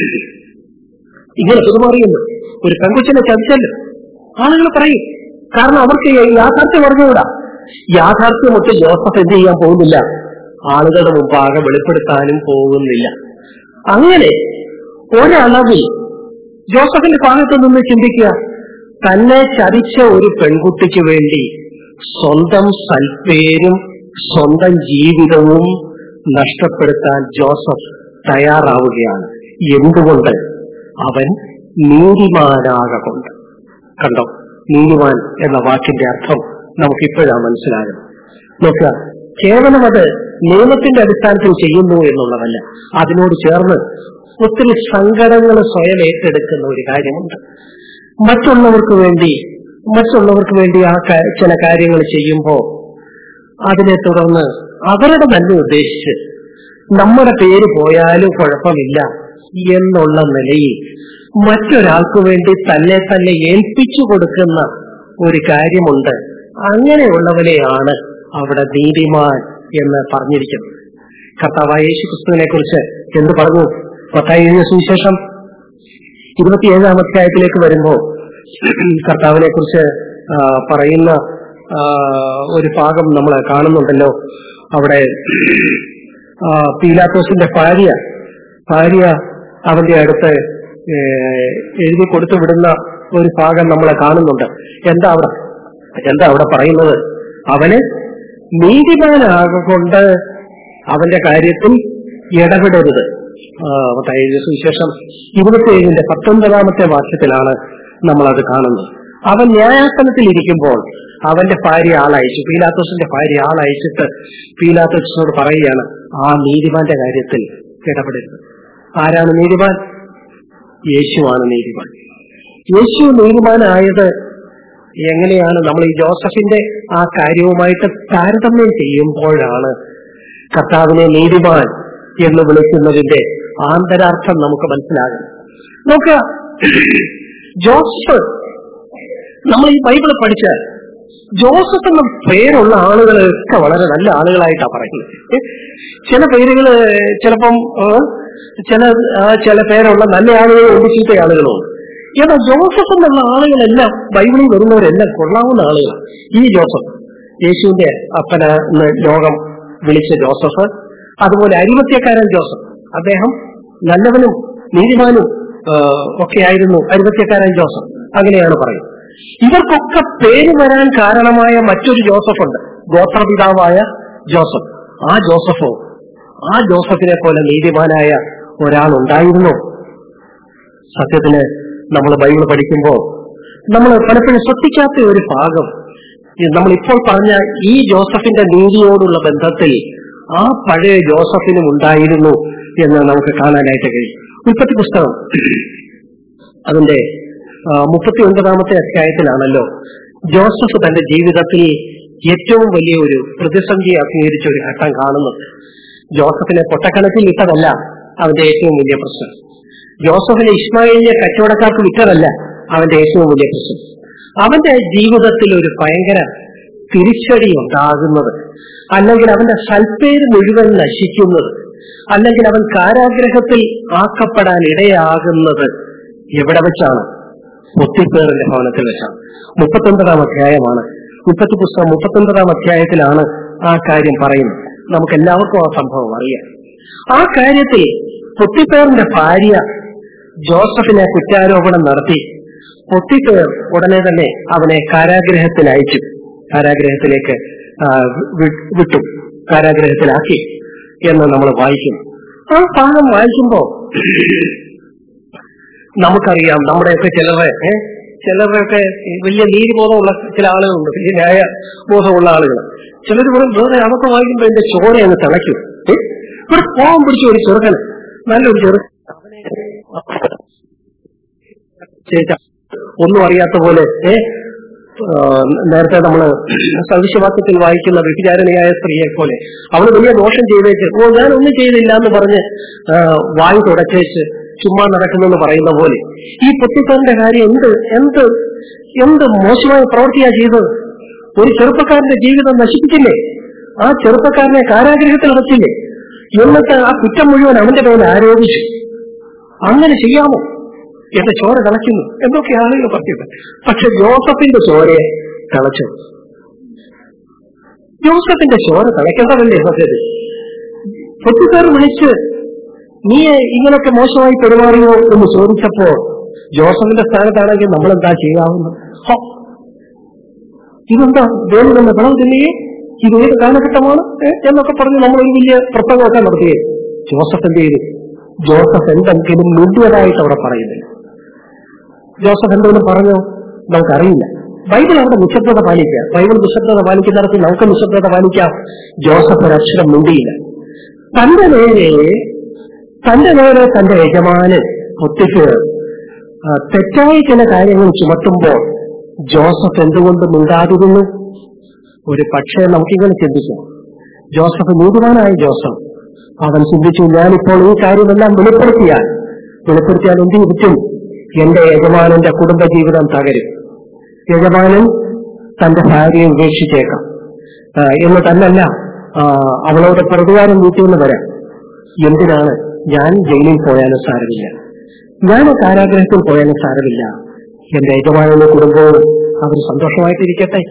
ഇങ്ങനെ പെരുമാറിയെന്ന് ഒരു പെൺകുച്ചിനെ ചതിച്ചല്ലോ ആളുകൾ പറയും കാരണം അവർക്ക് യാഥാർത്ഥ്യം അറിഞ്ഞുകൂടാ യാഥാർത്ഥ്യമൊക്കെ ജോസഫ് എന്ത് ചെയ്യാൻ പോകുന്നില്ല ആളുകളുടെ മുമ്പാകെ വെളിപ്പെടുത്താനും പോകുന്നില്ല അങ്ങനെ ഒരളവിൽ ജോസഫിന്റെ ഭാഗത്ത് നിന്ന് ചിന്തിക്കുക തന്നെ ചതിച്ച ഒരു പെൺകുട്ടിക്ക് വേണ്ടി സ്വന്തം സൽപ്പേരും സ്വന്തം ജീവിതവും നഷ്ടപ്പെടുത്താൻ ജോസഫ് തയ്യാറാവുകയാണ് എന്തുകൊണ്ട് അവൻ നീതിമാനാകൊണ്ട് കണ്ടോ നീതിമാൻ എന്ന വാക്കിന്റെ അർത്ഥം നമുക്ക് ഇപ്പോഴാണ് മനസ്സിലാകുന്നത് നോക്കുക കേവലം അത് നിയമത്തിന്റെ അടിസ്ഥാനത്തിൽ ചെയ്യുന്നു എന്നുള്ളതല്ല അതിനോട് ചേർന്ന് ഒത്തിരി സങ്കടങ്ങൾ സ്വയം ഏറ്റെടുക്കുന്ന ഒരു കാര്യമുണ്ട് മറ്റുള്ളവർക്ക് വേണ്ടി മറ്റുള്ളവർക്ക് വേണ്ടി ആ കാ- ചില കാര്യങ്ങൾ ചെയ്യുമ്പോൾ അതിനെ തുടർന്ന് അവരുടെ നന്മ ഉദ്ദേശിച്ച് നമ്മുടെ പേര് പോയാലും കുഴപ്പമില്ല എന്നുള്ള നിലയിൽ മറ്റൊരാൾക്ക് വേണ്ടി തന്നെ തന്നെ ഏൽപ്പിച്ചു കൊടുക്കുന്ന ഒരു കാര്യമുണ്ട് അങ്ങനെയുള്ളവരെയാണ് അവിടെ നീതിമാൻ എന്ന് പറഞ്ഞിരിക്കുന്നത് കർത്താവായ യേശു ക്രിസ്തുവിനെ കുറിച്ച് എന്ത് പറഞ്ഞു പത്തായി സുവിശേഷം ഇരുപത്തിയേഴാം അധ്യായത്തിലേക്ക് വരുമ്പോ കർത്താവിനെ കുറിച്ച് ആ, പറയുന്ന ആ, ഒരു ഭാഗം നമ്മൾ കാണുന്നുണ്ടല്ലോ അവിടെ ആ, പീലാത്തോസിന്റെ ഭാര്യ ഭാര്യ അവന്റെ അടുത്ത് ഏ, എഴുതി കൊടുത്തു വിടുന്ന ഒരു ഭാഗം നമ്മൾ കാണുന്നുണ്ട് എന്താ അവിടെ എന്താ അവിടെ പറയുന്നത് അവന് നീതിമാനാകൊണ്ട് അവന്റെ കാര്യത്തിൽ ഇടപെടരുത് ആ, മത്തായി എഴുതിയ സുവിശേഷം ഇരുപത്തിയേഴിന്റെ പത്തൊൻപതാമത്തെ വാക്യത്തിലാണ് നമ്മൾ അത് കാണുന്നത് അവൻ ന്യായാസനത്തിൽ ഇരിക്കുമ്പോൾ അവന്റെ ഭാര്യ ആളയച്ചു പീലാത്തോസിന്റെ ഭാര്യ ആളയച്ചിട്ട് പീലാത്തോസിനോട് പറയുകയാണ് ആ നീതിമാന്റെ കാര്യത്തിൽ ഇടപെടരുത് ആരാണ് നീതിമാൻ യേശുവാണ് നീതിമാൻ യേശു നീതിമാനായത് എങ്ങനെയാണ് നമ്മൾ ഈ ജോസഫിന്റെ ആ കാര്യവുമായിട്ട് താരതമ്യം ചെയ്യുമ്പോഴാണ് കർത്താവിനെ നീതിമാൻ എന്ന് വിളിക്കുന്നതിന്റെ ആന്തരാർത്ഥം നമുക്ക് മനസ്സിലാകും നോക്കുക ജോസഫ് നമ്മൾ ഈ ബൈബിൾ പഠിച്ച ജോസഫ് എന്ന പേരുള്ള ആളുകളൊക്കെ വളരെ നല്ല ആളുകളായിട്ടാണ് പറയുന്നത് ചില പേരുകള് ചിലപ്പം ആ, ചില ആ, ചില പേരുള്ള നല്ല ആളുകളും ഉണ്ട് ചീത്ത ആളുകളും ഉണ്ട് എന്നാൽ ജോസഫ് എന്നുള്ള ആളുകളെല്ലാം ബൈബിളിൽ വരുന്നവരെല്ലാം കൊള്ളാവുന്ന ആളുകളാണ് ഈ ജോസഫ് യേശുവിന്റെ അപ്പന എന്ന് ലോകം വിളിച്ച ജോസഫ് അതുപോലെ അരിമത്യക്കാരൻ ജോസഫ് അദ്ദേഹം നല്ലവനും നീതിമാനും ആ, ഒക്കെയായിരുന്നു അരിമത്യക്കാരൻ ജോസഫ് അങ്ങനെയാണ് പറയുന്നത് ഇവർക്കൊക്കെ പേര് വരാൻ കാരണമായ മറ്റൊരു ജോസഫ് ഉണ്ട് ഗോത്രപിതാവായ ജോസഫ് ആ ജോസഫോ ആ ജോസഫിനെ പോലെ നീതിമാനായ ഒരാൾ ഉണ്ടായിരുന്നോ സത്യത്തിന് നമ്മൾ ബൈബിൾ പഠിക്കുമ്പോൾ നമ്മൾ പലപ്പോഴും ശ്രദ്ധിക്കാത്ത ഒരു ഭാഗം ഈ നമ്മൾ ഇപ്പോൾ പറഞ്ഞ ഈ ജോസഫിന്റെ നീതിയോടുള്ള ബന്ധത്തിൽ ആ പഴയ ജോസഫിനും ഉണ്ടായിരുന്നു എന്ന് നമുക്ക് കാണാനായിട്ട് കഴിയും ഉൽപ്പത്തി പുസ്തകം അതിന്റെ മുപ്പത്തി ഒൻപതാമത്തെ അധ്യായത്തിലാണല്ലോ ജോസഫ് തന്റെ ജീവിതത്തിൽ ഏറ്റവും വലിയ ഒരു പ്രതിസന്ധി അഭിമുഖീകരിച്ച ഒരു ഘട്ടം കാണുന്നത് ജോസഫിനെ പൊട്ടക്കണക്കിൽ ഇട്ടതല്ല അവന്റെ ഏറ്റവും വലിയ പ്രശ്നം ജോസഫിനെ ഇസ്മായിലിനെ കച്ചവടക്കാർക്ക് വിറ്റതല്ല അവന്റെ ഏറ്റവും വലിയ പ്രശ്നം അവന്റെ ജീവിതത്തിൽ ഒരു ഭയങ്കര തിരിച്ചടി ഉണ്ടാകുന്നത് അല്ലെങ്കിൽ അവന്റെ സൽപ്പേര് മുഴുവൻ നശിക്കുന്നത് അല്ലെങ്കിൽ അവൻ കാരാഗ്രഹത്തിൽ ആക്കപ്പെടാൻ ഇടയാകുന്നത് എവിടെ വെച്ചാണ് മുത്തിപ്പേറിന്റെ ഭവനത്തിൽ വെച്ചാണ് മുപ്പത്തൊൻപതാം അധ്യായമാണ് മുപ്പത്തി പുസ്തകം മുപ്പത്തൊൻപതാം അധ്യായത്തിലാണ് ആ കാര്യം പറയുന്നത് നമുക്ക് എല്ലാവർക്കും ആ സംഭവം അറിയാം ആ കാര്യത്തിൽ പൊത്തിപ്പേറിന്റെ ഭാര്യ ജോസഫിനെ കുറ്റാരോപണം നടത്തി പൊത്തിപ്പേർ ഉടനെ തന്നെ അവനെ കാരാഗ്രഹത്തിൽ അയച്ചു കാരാഗ്രഹത്തിലേക്ക് ആ, വി- വിട്ടു കാരാഗ്രഹത്തിലാക്കി എന്ന് നമ്മൾ വായിക്കുന്നു ആ ഭാഗം വായിക്കുമ്പോ നമുക്കറിയാം നമ്മുടെയൊക്കെ ചിലരെ ഏ, ചിലരുടെയൊക്കെ ഈ വലിയ നീതിബോധമുള്ള ചില ആളുകളുണ്ട് വലിയ ന്യായ ബോധമുള്ള ആളുകൾ ചിലർ പറയും വേറെ അതൊക്കെ വായിക്കുമ്പോ എന്റെ ചോര അങ്ങ് തിളയ്ക്കും ഏ? ഇവിടെ പോകാൻ പിടിച്ച ഒരു ചെറുക്കന് നല്ലൊരു ചെറുക്കൻ ചേച്ച ഒന്നും അറിയാത്ത പോലെ ഏ ആ, നേരത്തെ നമ്മള് സദൃശവാക്യത്തിൽ വായിക്കുന്ന വ്യഭിചാരണിയായ സ്ത്രീയെ പോലെ അവള് വലിയ ദോഷം ചെയ്തേച്ച് ഓ ഞാൻ ഒന്നും ചെയ്തില്ല എന്ന് പറഞ്ഞ് ആ, വായു തുടച്ചേച്ച് ചുമ്മാ നടക്കുന്നെന്ന് പറയുന്ന പോലെ ഈ പൊട്ടിക്കാരന്റെ കാര്യം എന്ത് എന്ത് എന്ത് മോശമായ പ്രവൃത്തിയാ ചെയ്തത് ഒരു ചെറുപ്പക്കാരന്റെ ജീവിതം നശിപ്പിച്ചില്ലേ ആ ചെറുപ്പക്കാരനെ കാരാഗ്രഹത്തിൽ അടച്ചില്ലേ എന്നിട്ട് ആ കുറ്റം മുഴുവൻ അവന്റെ മേൽ ആരോപിച്ചു അങ്ങനെ ചെയ്യാമോ എന്റെ ചോര തിളയ്ക്കുന്നു എന്തൊക്കെ ആളുകൾ പറഞ്ഞത് പക്ഷെ ജോസഫിന്റെ ചോരയെ തിളച്ചു ജോസഫിന്റെ ചോര തിളയ്ക്കേണ്ടതല്ലേ സത്യത്തിൽ പൊട്ടിക്കാർ വിളിച്ച് നീ ഇങ്ങനൊക്കെ മോശമായി പെരുമാറിയോ എന്ന് ചോദിച്ചപ്പോ ജോസഫിന്റെ സ്ഥാനത്താണെങ്കിൽ നമ്മൾ എന്താ ചെയ്യാവുന്നത് ഹോ, ഇതെന്താ ദൈവം തന്നെ വിളവ് തന്നെയേ ഇത് ഏത് കാലഘട്ടമാണ് ഏ? എന്നൊക്കെ പറഞ്ഞ് നമ്മൾ ഒരു വലിയ പ്രസംഗമൊക്കെ നടത്തിയേ ജോസഫ് എന്ത് ചെയ്തു ജോസഫ് എന്തെങ്കിലും മുന്തിയതായിട്ട് അവിടെ പറയുന്നില്ല ജോസഫ് എന്തെങ്കിലും പറഞ്ഞോ നമുക്കറിയില്ല ബൈബിൾ അവിടെ നിശബ്ദത പാലിക്കുക ബൈബിൾ നിശബ്ദത പാലിക്കുന്നിടത്ത് നമുക്ക് നിശബ്ദത പാലിക്കാം ജോസഫ് ഒരു അക്ഷരം മുണ്ടിയില്ല തന്റെ നേരെ തന്റെ നേരെ തന്റെ യജമാനൻ ഒത്തിക്ക് തെറ്റായ ചില കാര്യങ്ങൾ ചുമത്തുമ്പോൾ ജോസഫ് എന്തുകൊണ്ട് മിണ്ടാതിരുന്നു ഒരു പക്ഷേ നമുക്കിങ്ങനെ ചിന്തിക്കാം ജോസഫ് നീതിമാനായ ജോസഫ് അവൻ ചിന്തിച്ചു ഞാനിപ്പോൾ ഈ കാര്യമെല്ലാം വെളിപ്പെടുത്തിയാൽ വെളിപ്പെടുത്തിയാൽ എന്ത് പറ്റും എന്റെ യജമാനന്റെ കുടുംബജീവിതം തകരും യജമാനൻ തന്റെ ഭാര്യയെ ഉപേക്ഷിച്ചേക്കാം ആ, എന്ന് തന്നല്ല ആ, അവളോട് പ്രതികാരം വീട്ടിൽ വരാം എന്തിനാണ് ഞാൻ ജയിലിൽ പോയാലും സാരമില്ല ഞാൻ കാരാഗ്രഹത്തിൽ പോയാലും സാരമില്ല എന്റെ യജമാനന്റെ കുടുംബവും അവർ സന്തോഷമായിട്ടിരിക്കട്ടെ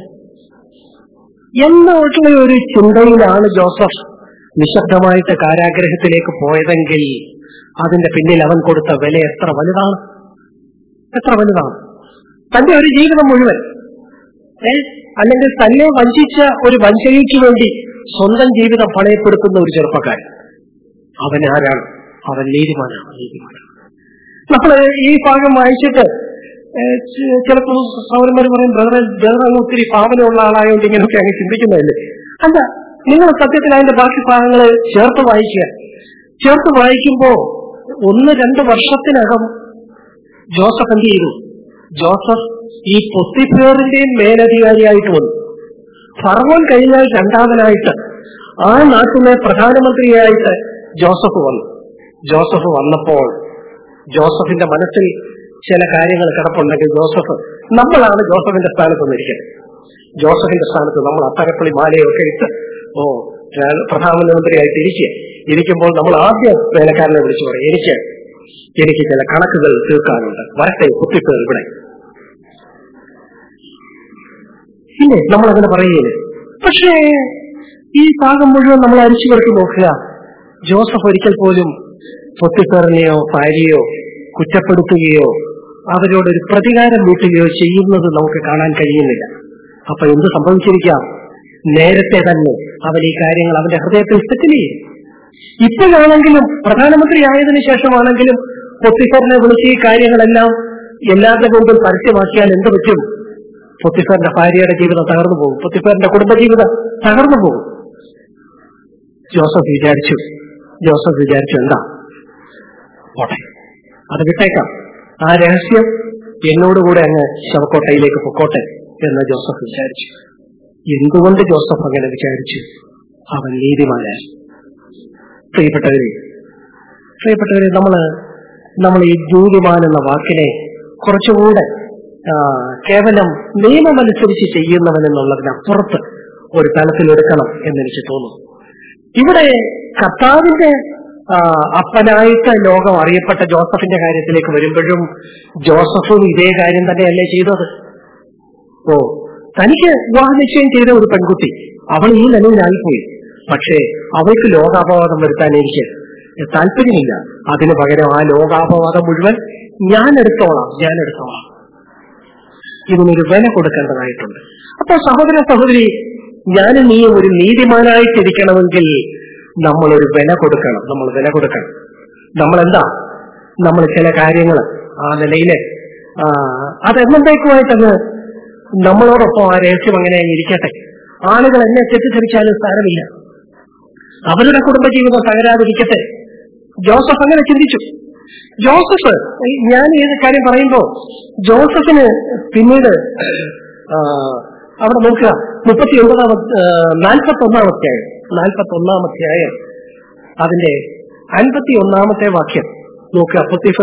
എന്നുള്ള ഒരു ചിന്തയിലാണ് ജോസഫ് നിശബ്ദമായിട്ട് കാരാഗ്രഹത്തിലേക്ക് പോയതെങ്കിൽ അതിന്റെ പിന്നിൽ അവൻ കൊടുത്ത വില എത്ര വലുതാണ് എത്ര വലുതാണ് തന്റെ ഒരു ജീവിതം മുഴുവൻ ഏ അല്ലെങ്കിൽ തന്നെ വഞ്ചിച്ച ഒരു വഞ്ചനയ്ക്ക് വേണ്ടി സ്വന്തം ജീവിതം പണയപ്പെടുത്തുന്ന ഒരു ചെറുപ്പക്കാരൻ അവൻ ആരാണ് അവൻ നീതിമാനാണ് നീതിമാനാണ് നമ്മൾ ഈ ഭാഗം വായിച്ചിട്ട് ഏഹ് ചി- ചിലപ്പോൾ സൗരന്മാർ പറയും ബ്രദറെ ബ്രദർ അങ്ങ് ഒത്തിരി ഭാവനയുള്ള ആളായതുകൊണ്ട് ഇങ്ങനെയൊക്കെ അങ്ങ് ചിന്തിക്കുന്നതല്ലേ അല്ല നിങ്ങൾ സത്യത്തിൽ അതിന്റെ ബാക്കി ഭാഗങ്ങൾ ചേർത്ത് വായിക്കുക ചേർത്ത് വായിക്കുമ്പോ ഒന്ന് രണ്ട് വർഷത്തിനകം ജോസഫ് എന്ത് ചെയ്തു ജോസഫ് ഈ പൊത്തിഫേറിന്റെയും മേലധികാരിയായിട്ട് വന്നു ഫറവോൻ കഴിഞ്ഞാൽ രണ്ടാമനായിട്ട് ആ നാട്ടിലെ പ്രധാനമന്ത്രിയായിട്ട് ജോസഫ് വന്നു ജോസഫ് വന്നപ്പോൾ ജോസഫിന്റെ മനസ്സിൽ ചില കാര്യങ്ങൾ കിടപ്പുണ്ടെങ്കിൽ ജോസഫ് നമ്മളാണ് ജോസഫിന്റെ സ്ഥാനത്ത് നിന്നിരിക്കുന്നത് ജോസഫിന്റെ സ്ഥാനത്ത് നമ്മൾ അത്തരപ്പള്ളി മാലയൊക്കെ ഇട്ട് ഓ ഞാൻ പ്രധാനമന്ത്രിയായിട്ട് ഇരിക്കുക ഇരിക്കുമ്പോൾ നമ്മൾ ആദ്യം വേലക്കാരനെ വിളിച്ചു പറയും എനിക്ക് എനിക്ക് ചില കണക്കുകൾ തീർക്കാനുണ്ട് വരട്ടെ കുത്തിപ്പേർ ഇവിടെ ഇല്ലേ നമ്മൾ അങ്ങനെ പറയുകയില്ലേ പക്ഷേ ഈ ഭാഗം മുഴുവൻ നമ്മൾ അരിച്ചു പെറുക്കി നോക്കുക ജോസഫ് ഒരിക്കൽ പോലും പൊത്തിപ്പേറിനെയോ ഭാര്യയോ കുറ്റപ്പെടുത്തുകയോ അവരോടൊരു പ്രതികാരം വീട്ടുകയോ ചെയ്യുന്നത് നമുക്ക് കാണാൻ കഴിയുന്നില്ല അപ്പൊ എന്ത് സംഭവിച്ചിരിക്കാം നേരത്തെ തന്നെ അവൻ ഈ കാര്യങ്ങൾ അവന്റെ ഹൃദയത്തിൽ സെറ്റിൽ ചെയ്യും ഇപ്പോഴാണെങ്കിലും പ്രധാനമന്ത്രി ആയതിനു ശേഷമാണെങ്കിലും പൊത്തിഫറിനെ വിളിച്ച് ഈ കാര്യങ്ങളെല്ലാം എല്ലാവരുടെ മുമ്പിൽ പരസ്യമാക്കിയാൽ എന്ത് പറ്റും പൊത്തിഫറിന്റെ ഭാര്യയുടെ ജീവിതം തകർന്നു പോകും പൊത്തിഫറിന്റെ കുടുംബജീവിതം തകർന്നു പോകും ജോസഫ് വിചാരിച്ചു ജോസഫ് വിചാരിച്ചു എന്താ പോട്ടെ അത് വിട്ടേക്കാം ആ രഹസ്യം എന്നോടുകൂടെ അങ്ങ് ശവക്കോട്ടയിലേക്ക് പൊക്കോട്ടെ എന്ന് ജോസഫ് വിചാരിച്ചു എന്തുകൊണ്ട് ജോസഫ് അങ്ങനെ വിചാരിച്ചു അവൻ നീതിമാനായി പ്രിയപ്പെട്ടവരെ പ്രിയപ്പെട്ടവരെ നമ്മള് നമ്മൾ ഈ നീതിമാൻ എന്ന വാക്കിനെ കുറച്ചുകൂടെ ആ, കേവലം നിയമമനുസരിച്ച് ചെയ്യുന്നവൻ എന്നുള്ളതിനപ്പുറത്ത് ഒരു തലത്തിലെടുക്കണം എന്നെനിക്ക് തോന്നുന്നു ഇവിടെ കർത്താവിന്റെ ആ, അപ്പനായിട്ട് ലോകം അറിയപ്പെട്ട ജോസഫിന്റെ കാര്യത്തിലേക്ക് വരുമ്പോഴും ജോസഫും ഇതേ കാര്യം തന്നെയല്ലേ ചെയ്തത് ഓ തനിക്ക് വിവാഹ നിശ്ചയം ചെയ്ത ഒരു പെൺകുട്ടി അവൾ ഈ നിലയിലായിപ്പോയി പക്ഷേ അവൾക്ക് ലോകാപവാദം വരുത്താൻ എനിക്ക് താല്പര്യമില്ല അതിനു പകരം ആ ലോകാപവാദം മുഴുവൻ ഞാൻ എടുത്തോളാം ഞാൻ എടുത്തോളാം ഇതിനൊരു വില കൊടുക്കേണ്ടതായിട്ടുണ്ട് അപ്പൊ സഹോദര സഹോദരി ഞാനും നീ ഒരു നീതിമാനായിട്ടിരിക്കണമെങ്കിൽ നമ്മൾ ഒരു വില കൊടുക്കണം നമ്മൾ വില കൊടുക്കണം നമ്മൾ എന്താ നമ്മൾ ചില കാര്യങ്ങൾ ആ നിലയില് ആ, അത് എന്നേക്കുമായിട്ടങ്ങ് നമ്മളോടൊപ്പം ആ രഹസ്യം അങ്ങനെ അങ്ങ് ഇരിക്കട്ടെ ആളുകൾ എന്നെ തെറ്റിദ്ധരിച്ചാലും സാരമില്ല അവരുടെ കുടുംബജീവിതം തകരാതിരിക്കട്ടെ ജോസഫ് അങ്ങനെ ചിന്തിച്ചു ജോസഫ് ഈ ഞാൻ ഏത് കാര്യം പറയുമ്പോ ജോസഫിന് പിന്നീട് ആ, അവിടെ നോക്കുക മുപ്പത്തി ഒമ്പതാം നാൽപ്പത്തി ഒന്നാം അധ്യായം നാൽപ്പത്തി ഒന്നാം അധ്യായം അതിന്റെ അൻപത്തി ഒന്നാമത്തെ വാക്യം നോക്കുക പുത്തിഫ്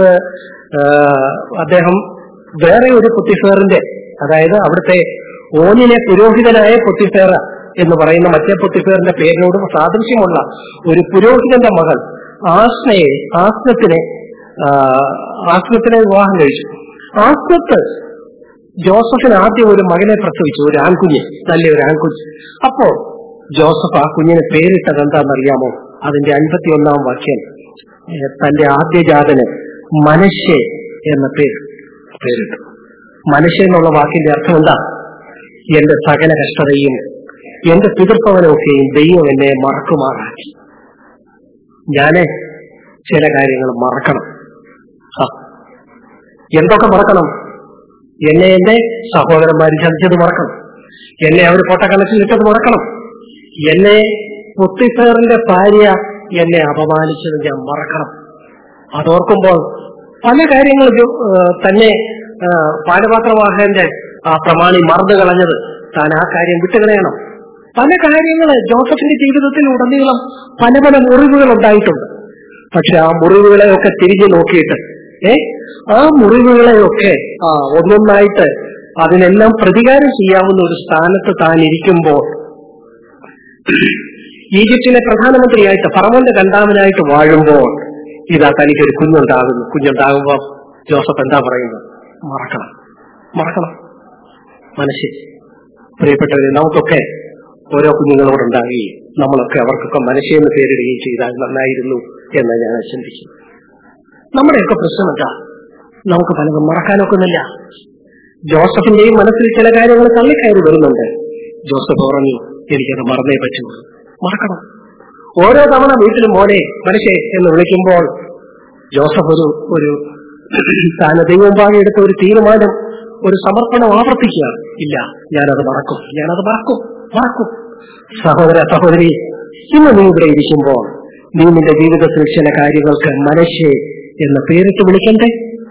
അദ്ദേഹം വേറെ ഒരു പുത്തിഫേറിന്റെ അതായത് അവിടുത്തെ ഓനിലെ പുരോഹിതനായ പുത്തിഫേറ എന്ന് പറയുന്ന മറ്റേ പൊത്തിപ്പേറിന്റെ പേരിനോട് സാദൃശ്യമുള്ള ഒരു പുരോഹിതന്റെ മകൾ ആസ്നയെ ആസ്നത്തിനെ ആ, ആസ്നത്തിനെ വിവാഹം കഴിച്ചു ആസ്നത്ത് ജോസഫിന് ആദ്യം ഒരു മകനെ പ്രസവിച്ചു ഒരു ആൺകുഞ്ഞ് നല്ലൊരു ആൺകുഞ്ഞ് അപ്പോ ജോസഫ് ആ കുഞ്ഞിനെ പേരിട്ടത് എന്താണെന്നറിയാമോ അതിന്റെ അൻപത്തിയൊന്നാം വാക്യം ഏ, തന്റെ ആദ്യജാതന് മനശ്ശെ എന്ന പേര് പേരിട്ടു മനശ്ശെ എന്നുള്ള വാക്കിന്റെ അർത്ഥം എന്താ എന്റെ സകല കഷ്ടതയും എന്റെ പിതൃപ്പവനൊക്കെയും ദൈവം എന്നെ മറക്കുമാറാക്കി ഞാന് ചില കാര്യങ്ങൾ മറക്കണം ആ. എന്തൊക്കെ മറക്കണം എന്നെ എന്റെ സഹോദരന്മാർ ചതിച്ചത് മറക്കണം എന്നെ അവർ പൊട്ടക്കണക്കിൽ ഇട്ടത് മറക്കണം എന്നെ പുത്തിഫേറിന്റെ ഭാര്യ എന്നെ അപമാനിച്ചത് ഞാൻ മറക്കണം അതോർക്കുമ്പോൾ പല കാര്യങ്ങൾ തന്നെ ആ, പാനപാത്രവാഹന്റെ ആ പ്രമാണി മറന്നു കളഞ്ഞത് താൻ ആ കാര്യം വിട്ടുകളയണം പല കാര്യങ്ങള് ജോസഫിന്റെ ജീവിതത്തിൽ ഉടനീളം പല പല മുറിവുകൾ ഉണ്ടായിട്ടുണ്ട് പക്ഷെ ആ മുറിവുകളെയൊക്കെ തിരിഞ്ഞു നോക്കിയിട്ട് ഏ ആ മുറിവുകളെയൊക്കെ ആ ഒന്നൊന്നായിട്ട് അതിനെല്ലാം പ്രതികാരം ചെയ്യാവുന്ന ഒരു സ്ഥാനത്ത് താൻ ഇരിക്കുമ്പോൾ ഈജിപ്തിലെ പ്രധാനമന്ത്രിയായിട്ട് ഫറവോന്റെ രണ്ടാമനായിട്ട് വാഴുമ്പോൾ ഇതാ തനിക്കൊരു കുഞ്ഞുണ്ടാകുന്നു കുഞ്ഞുണ്ടാകുമ്പോൾ ജോസഫ് എന്താ പറയുന്നത് മറക്കണം മറക്കണം മനസ്സിൽ പ്രിയപ്പെട്ടവരെ നമുക്കൊക്കെ ഓരോ കുഞ്ഞുങ്ങളോടുണ്ടാകുകയും നമ്മളൊക്കെ അവർക്കൊക്കെ മനസ്സെന്ന് പേരിടുകയും ചെയ്താൽ നന്നായിരുന്നു എന്ന് ഞാൻ ചിന്തിക്കുന്നു നമ്മുടെയൊക്കെ പ്രശ്നം എന്താ നമുക്ക് പലതും മറക്കാനൊക്കുന്നില്ല ജോസഫിന്റെയും മനസ്സിൽ ചില കാര്യങ്ങൾ തള്ളിക്കയറി വരുന്നുണ്ട് ജോസഫ് പറഞ്ഞു എനിക്കത് മറന്നേ പറ്റൂ മറക്കണം ഓരോ തവണ വീട്ടിൽ മോനെ മനുഷ്യ എന്ന് വിളിക്കുമ്പോൾ ജോസഫ് ഒരു ഒരു താൻ ദൈവമ്പാകെ എടുത്ത ഒരു തീരുമാനം ഒരു സമർപ്പണം ആവർത്തിക്കുക ഇല്ല ഞാനത് മറക്കും ഞാനത് മറക്കും മറക്കും സഹോദര സഹോദരി ഇന്ന് നീ ഇവിടെ ഇരിക്കുമ്പോൾ നീ നിന്റെ ജീവിതത്തിൽ ചില കാര്യങ്ങൾക്ക് മനശ്ശേ എന്ന് പേരിട്ട് വിളിക്കണ്ടേ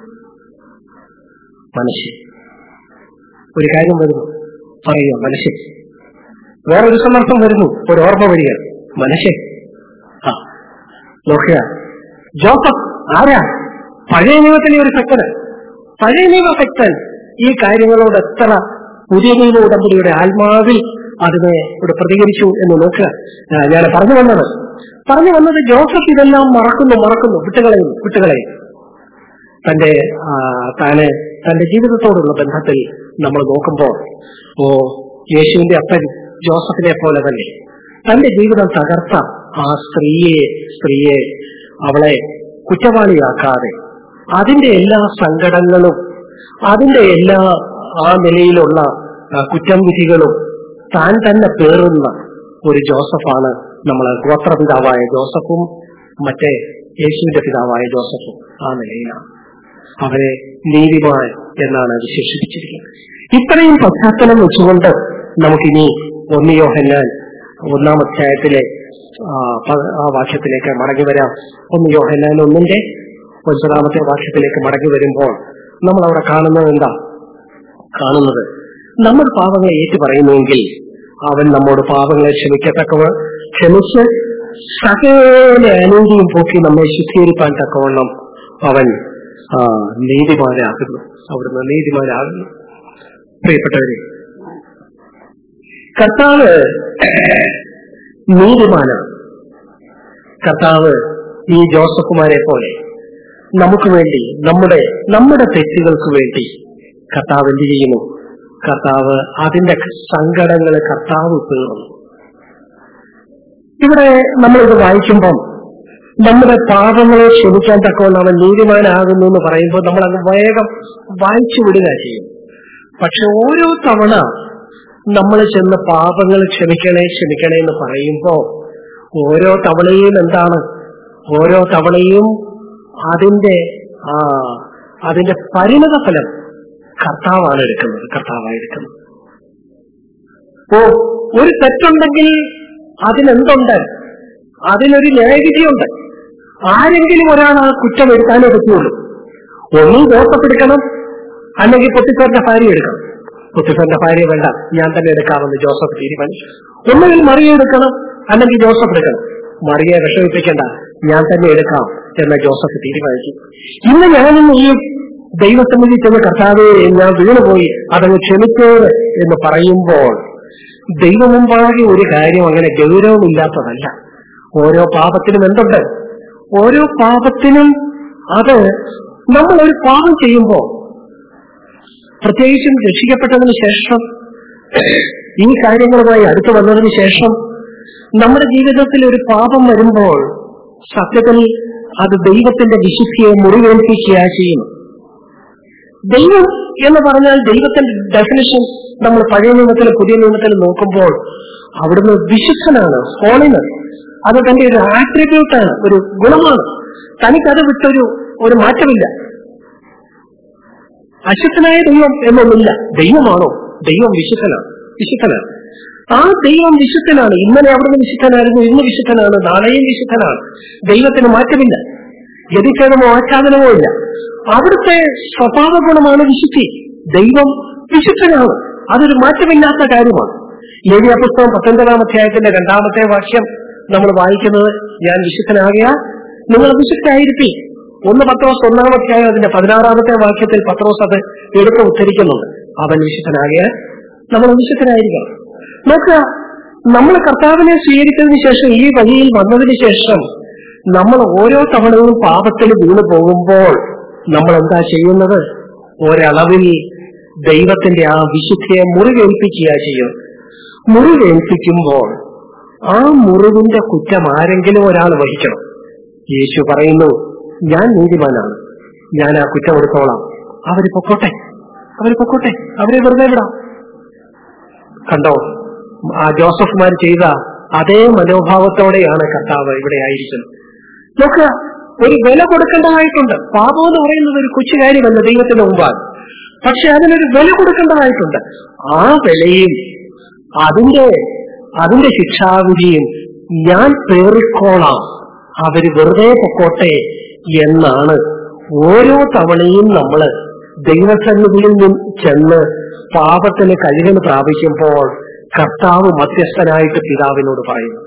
മനശ്ശേ ഒരു കാര്യം വരുന്നു പറയുക മനശ്ശേ വേറൊരു സന്ദർഭം വരുന്നു ഒരു ഓർമ്മ വരിക മനശ്ശേ ആ നോക്കുക ജോസഫ് ആരാ പഴയ നിയമത്തിലെ ഒരു ഭക്തന് പഴയ നിയമ ഭക്തൻ ഈ കാര്യങ്ങളോട് എത്ര പുതിയ നിയമ ഉടമ്പടിയുടെ ആത്മാവിൽ അതിനെ ഇവിടെ പ്രതികരിച്ചു എന്ന് നോക്കുക ആ, ഞാൻ പറഞ്ഞു വന്നത് പറഞ്ഞു വന്നത് ജോസഫ് ഇതെല്ലാം മറക്കുന്നു മറക്കുന്നു വിട്ടുകളയും വിട്ടുകളയും തന്റെ ആ, താന് തന്റെ ജീവിതത്തോടുള്ള ബന്ധത്തിൽ നമ്മൾ നോക്കുമ്പോൾ ഓ യേശുവിന്റെ അപ്പൻ ജോസഫിനെ പോലെ തന്നെ തന്റെ ജീവിതം തകർത്ത ആ സ്ത്രീയെ സ്ത്രീയെ അവളെ കുറ്റവാളിയാക്കാതെ അതിന്റെ എല്ലാ സങ്കടങ്ങളും അതിന്റെ എല്ലാ ആ നിലയിലുള്ള ആ, കുറ്റം വിധികളും താൻ തന്നെ പേറുന്ന ഒരു ജോസഫാണ് നമ്മൾ ഗോത്രപിതാവായ ജോസഫും മറ്റേ യേശുവിന്റെ പിതാവായ ജോസഫും ആ നിലയിലാണ് അവരെ നീതിമാൻ എന്നാണ് വിശേഷിപ്പിച്ചിരിക്കുന്നത് ഇത്രയും പശ്ചാത്തലം വെച്ചുകൊണ്ട് നമുക്കിനി ഒന്നിയോ ഹെന്നാൻ ഒന്നാം അധ്യായത്തിലെ ആ, പ- ആ വാക്യത്തിലേക്ക് മടങ്ങി വരാം ഒന്ന് യോഹന്നാൻ ഒന്നിന്റെ ഒൻപതാമത്തെ വാക്യത്തിലേക്ക് മടങ്ങി വരുമ്പോൾ നമ്മൾ അവിടെ കാണുന്നത് എന്താ കാണുന്നത് നമ്മൾ പാപങ്ങളെ ഏറ്റു പറയുന്നുവെങ്കിൽ അവൻ നമ്മോട് പാപങ്ങളെ ക്ഷമിക്കത്തക്കവ ക്ഷമിച്ച് സകല അനീതിയും പോക്കി നമ്മെ ശുദ്ധീകരിപ്പാൻ തക്കവണ്ണം അവൻ ആ, നീതിമാനാകുന്നു അവിടുന്ന് നീതിമാനാകുന്നു പ്രിയപ്പെട്ടവരെ കർത്താവ് നീതിമാനാണ് കർത്താവ് ഈ ജോസഫുമാരെ പോലെ നമുക്ക് വേണ്ടി നമ്മുടെ നമ്മുടെ തെറ്റുകൾക്ക് വേണ്ടി കർത്താവ് എന്ത് ചെയ്യുന്നു കർത്താവ് അതിന്റെ സങ്കടങ്ങൾ കർത്താവ് തീർന്നു ഇവിടെ നമ്മളിത് വായിക്കുമ്പം നമ്മുടെ പാപങ്ങളെ ക്ഷമിക്കാൻ തക്കവണ്ണം അവൻ നീതിമാനാകുന്നു എന്ന് പറയുമ്പോൾ നമ്മൾ അത് വേഗം വായിച്ചു വിടുക ചെയ്യും പക്ഷെ ഓരോ തവണ നമ്മൾ ചെന്ന് പാപങ്ങൾ ക്ഷമിക്കണേ ക്ഷമിക്കണേ എന്ന് പറയുമ്പോ ഓരോ തവണയും എന്താണ് ഓരോ തവണയും അതിന്റെ ആ അതിന്റെ പരിണത ഫലം കർത്താവാണ് എടുക്കുന്നത് കർത്താവാണ് എടുക്കുന്നത് ഓ ഒരു തെറ്റുണ്ടെങ്കിൽ അതിനെന്തുണ്ട് അതിനൊരു ന്യായവിധിയുണ്ട് ആരെങ്കിലും ഒരാൾ ആ കുറ്റം എടുക്കാനേ പറ്റുള്ളൂ ഒന്നും ദോഷപ്പെടുക്കണം അല്ലെങ്കിൽ പൊട്ടിഫറിന്റെ ഭാര്യ എടുക്കണം പൊട്ടിഫറിന്റെ ഭാര്യ വേണ്ട ഞാൻ തന്നെ എടുക്കാമെന്ന് ജോസഫ് തീരുമാനിച്ചു ഒന്നുകിൽ മറിയ എടുക്കണം അല്ലെങ്കിൽ ജോസഫ് എടുക്കണം മറിയെ വിഷമിപ്പിക്കേണ്ട ഞാൻ തന്നെ എടുക്കാം എന്ന് ജോസഫ് തീരുമാനിച്ചു ഇന്ന് ഞാനിന്ന് ഈ ദൈവസമിതി ചെന്ന് കർത്താവെ ഞാൻ വീണുപോയി അതങ്ങ് ക്ഷമിച്ചത് എന്ന് പറയുമ്പോൾ ദൈവം മുമ്പാകെ ഒരു കാര്യം അങ്ങനെ ഗൗരവമില്ലാത്തതല്ല ഓരോ പാപത്തിനും എന്തുണ്ട് ഓരോ പാപത്തിനും അത് നമ്മൾ ഒരു പാപം ചെയ്യുമ്പോൾ പ്രത്യേകിച്ചും രക്ഷിക്കപ്പെട്ടതിന് ശേഷം ഈ കാര്യങ്ങളുമായി അടുത്തു വന്നതിന് ശേഷം നമ്മുടെ ജീവിതത്തിൽ ഒരു പാപം വരുമ്പോൾ സത്യത്തിൽ അത് ദൈവത്തിന്റെ വിശുദ്ധിയെ മുറിവേൽപ്പിക്കുക ചെയ്യുന്നു ദൈവം എന്ന് പറഞ്ഞാൽ ദൈവത്തിന്റെ ഡെഫിനിഷൻ നമ്മൾ പഴയ നിയമത്തിലും പുതിയ നിയമത്തിലും നോക്കുമ്പോൾ അവിടുന്ന് വിശുദ്ധനാണ് ഹോളിനസ് അത് തന്റെ ഒരു ആട്രിബ്യൂട്ടാണ് ഒരു ഗുണമാണ് തനിക്കത് വിട്ടൊരു ഒരു മാറ്റമില്ല അശുദ്ധനായ ദൈവം എന്നൊന്നില്ല ദൈവമാണോ ദൈവം വിശുദ്ധനാണ് വിശുദ്ധനാണ് ആ ദൈവം വിശുദ്ധനാണ് ഇന്നലെ അവിടുന്ന് വിശുദ്ധനായിരുന്നു ഇന്ന് വിശുദ്ധനാണ് നാളെയും വിശുദ്ധനാണ് ദൈവത്തിന് മാറ്റമില്ല ഗതിച്ചേതമോ ആച്ഛാദനമോ ഇല്ല അവിടുത്തെ സ്വഭാവ ഗുണമാണ് വിശുദ്ധി ദൈവം വിശുദ്ധനാണ് അതൊരു മാറ്റമില്ലാത്ത കാര്യമാണ് ലേവിയ പുസ്തകം പത്തൊൻപതാം അധ്യായത്തിന്റെ രണ്ടാമത്തെ വാക്യം നമ്മൾ വായിക്കുന്നത് ഞാൻ വിശുദ്ധനാകിയ നിങ്ങൾ വിശുദ്ധായിരിക്കും ഒന്ന് പത്രോസ് ഒന്നാം അധ്യായം അതിന്റെ പതിനാറാമത്തെ വാക്യത്തിൽ പത്രോസ് അത് എടുത്ത് ഉദ്ധരിക്കുന്നുണ്ട് അവൻ വിശുദ്ധനാകിയാൽ നമ്മൾ വിശുദ്ധനായിരിക്കണം നോക്കുക നമ്മൾ കർത്താവിനെ സ്വീകരിച്ചതിന് ശേഷം ഈ വഴിയിൽ വന്നതിന് ശേഷം നമ്മൾ ഓരോ തവണയും പാപത്തിൽ വീണു പോകുമ്പോൾ നമ്മൾ എന്താ ചെയ്യുന്നത് ഒരളവിൽ ദൈവത്തിന്റെ ആ വിശുദ്ധിയെ മുറിവേൽപ്പിക്കുക ചെയ്യും മുറിവേൽപ്പിക്കുമ്പോൾ ആ മുറിവിന്റെ കുറ്റം ആരെങ്കിലും ഒരാൾ വഹിക്കണം യേശു പറയുന്നു ഞാൻ നീതിമാനാണ് ഞാൻ ആ കുറ്റം എടുത്തോളാം അവര് പൊക്കോട്ടെ അവര് പൊക്കോട്ടെ അവരെ വെറുതെ വിടാം കണ്ടോ ആ ജോസഫ്മാർ ചെയ്ത അതേ മനോഭാവത്തോടെയാണ് കർത്താവ് ഇവിടെ ആയിരിക്കുന്നത് നോക്കുക ഒരു വില കൊടുക്കേണ്ടതായിട്ടുണ്ട് പാപം എന്ന് പറയുന്നത് ഒരു കൊച്ചു കാര്യമല്ല ദൈവത്തിന്റെ മുമ്പാണ് പക്ഷെ അതിനൊരു വില കൊടുക്കേണ്ടതായിട്ടുണ്ട് ആ വിലയും അതിന്റെ അതിന്റെ ശിക്ഷാവിധിയും ഞാൻ പേറിക്കോളാം അവര് വെറുതെ പൊക്കോട്ടെ എന്നാണ് ഓരോ തവണയും നമ്മള് ദൈവസന്നിധിയിൽ നിന്ന് ചെന്ന് പാപത്തിന് കഴിവിന് പ്രാപിക്കുമ്പോൾ കർത്താവ് മധ്യസ്ഥനായിട്ട് പിതാവിനോട് പറയുന്നു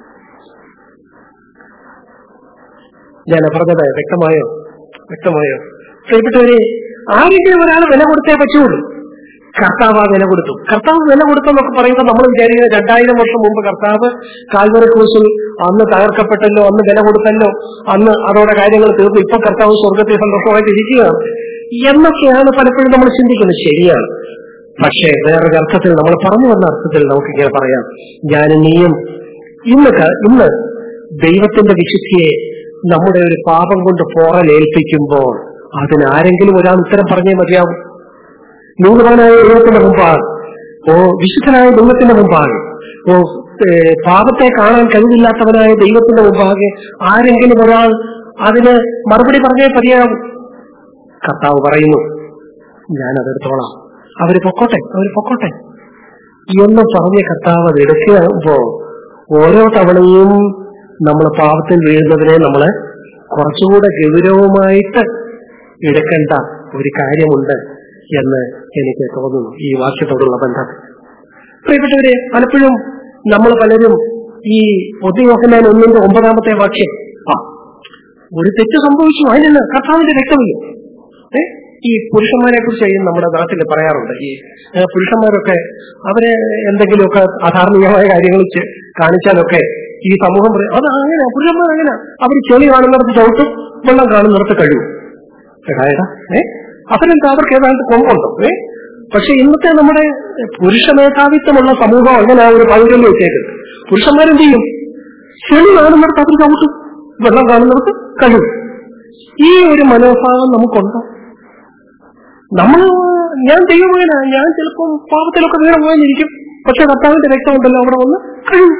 ഞാൻ പറഞ്ഞത് വ്യക്തമായോ വ്യക്തമായോ പ്രിയപ്പെട്ടവരെ ആരെങ്കിലും ഒരാൾ വില കൊടുത്തേ പറ്റുള്ളൂ കർത്താവ് ആ വില കൊടുത്തു കർത്താവ് വില കൊടുത്തെന്നൊക്കെ പറയുമ്പോൾ നമ്മൾ വിചാരിക്കുന്നത് രണ്ടായിരം വർഷം മുമ്പ് കർത്താവ് കാൽവറി ക്രൂശിൽ അന്ന് തകർക്കപ്പെട്ടല്ലോ അന്ന് വില കൊടുത്തല്ലോ അന്ന് അതോടെ കാര്യങ്ങൾ തീർന്നു ഇപ്പൊ കർത്താവ് സ്വർഗത്തെ സന്തോഷമായിട്ട് ഇരിക്കുകയാണ് എന്നൊക്കെയാണ് പലപ്പോഴും നമ്മൾ ചിന്തിക്കുന്നത് ശരിയാണ് പക്ഷേ വേറൊരു അർത്ഥത്തിൽ നമ്മൾ പറഞ്ഞു വന്ന അർത്ഥത്തിൽ നമുക്ക് ഇങ്ങനെ പറയാം ഞാൻ നീയും ഇന്ന് ക- ഇന്ന് ദൈവത്തിന്റെ വിശുദ്ധിയെ നമ്മുടെ ഒരു പാപം കൊണ്ട് പോറലേൽപ്പിക്കുമ്പോൾ അതിനാരെങ്കിലും ഒരാൾ ഉത്തരം പറഞ്ഞേ മതിയാവും നൂതനായ ദൈവത്തിന്റെ മുമ്പാണ് ഓ വിശുദ്ധനായ ദൈവത്തിന്റെ മുമ്പാകെ ഓ ഏ, പാപത്തെ കാണാൻ കഴിവില്ലാത്തവനായ ദൈവത്തിന്റെ മുമ്പാകെ ആരെങ്കിലും ഒരാൾ അതിന് മറുപടി പറഞ്ഞേ മതിയാവും കർത്താവ് പറയുന്നു ഞാൻ അതെടുത്തോളാം അവര് പൊക്കോട്ടെ അവര് പൊക്കോട്ടെ എന്ന് പറഞ്ഞ കർത്താവ് അത് എടുക്കുമ്പോ ഓരോ തവണയും നമ്മൾ പാപത്തിൽ വീഴുന്നതിനെ നമ്മള് കുറച്ചുകൂടെ ഗൗരവമായിട്ട് എടുക്കേണ്ട ഒരു കാര്യമുണ്ട് എന്ന് എനിക്ക് തോന്നുന്നു ഈ വാക്യത്തോടുള്ള ബന്ധം പ്രിയപ്പെട്ടവരെ പലപ്പോഴും നമ്മൾ പലരും ഈ ഒന്നിയോഹനാൻ ഒന്നിന്റെ ഒമ്പതാമത്തെ വാക്യം ആ ഒരു തെറ്റ് സംഭവിച്ചു അതിനല്ല കർത്താവിന്റെ രക്തമില്ല ഏ ഈ പുരുഷന്മാരെ കുറിച്ച് ഈ നമ്മുടെ നാട്ടിൽ പറയാറുണ്ട് ഈ ഏ, പുരുഷന്മാരൊക്കെ അവരെ എന്തെങ്കിലുമൊക്കെ അധാർമികമായ കാര്യങ്ങൾ ചെ- കാണിച്ചാലൊക്കെ ഈ സമൂഹം പറയും അത് അങ്ങനെ പുരുഷന്മാർ അങ്ങനെ അവർ ചെളി കാണുന്നിടത്ത് ചവിട്ടും വെള്ളം കാണുന്നിടത്ത് കഴിയും ഏടാ ഏ അവരെന്താ അവർക്ക് ഏതാണ്ട് കൊമ്പുണ്ടോ ഏ പക്ഷെ ഇന്നത്തെ നമ്മുടെ പുരുഷ മേധാവിത്വമുള്ള സമൂഹം അങ്ങനെ ആ ഒരു പൈതല്യം വെച്ചേക്കുന്നത് പുരുഷന്മാരെന്ത് ചെയ്യും ചെളി കാണുന്നിടത്ത് അവർ ചവിട്ടും വെള്ളം കാണുന്നിടത്ത് കഴിയും ഈ ഒരു മനോഭാവം നമുക്കുണ്ടോ നമ്മൾ ഞാൻ ദൈവമകനാ ഞാൻ ചിലപ്പം പാപത്തിലൊക്കെ വീണ പോയിരിക്കും പക്ഷെ കർത്താവിന്റെ രക്തമുണ്ടല്ലോ അവിടെ വന്ന് കഴിയും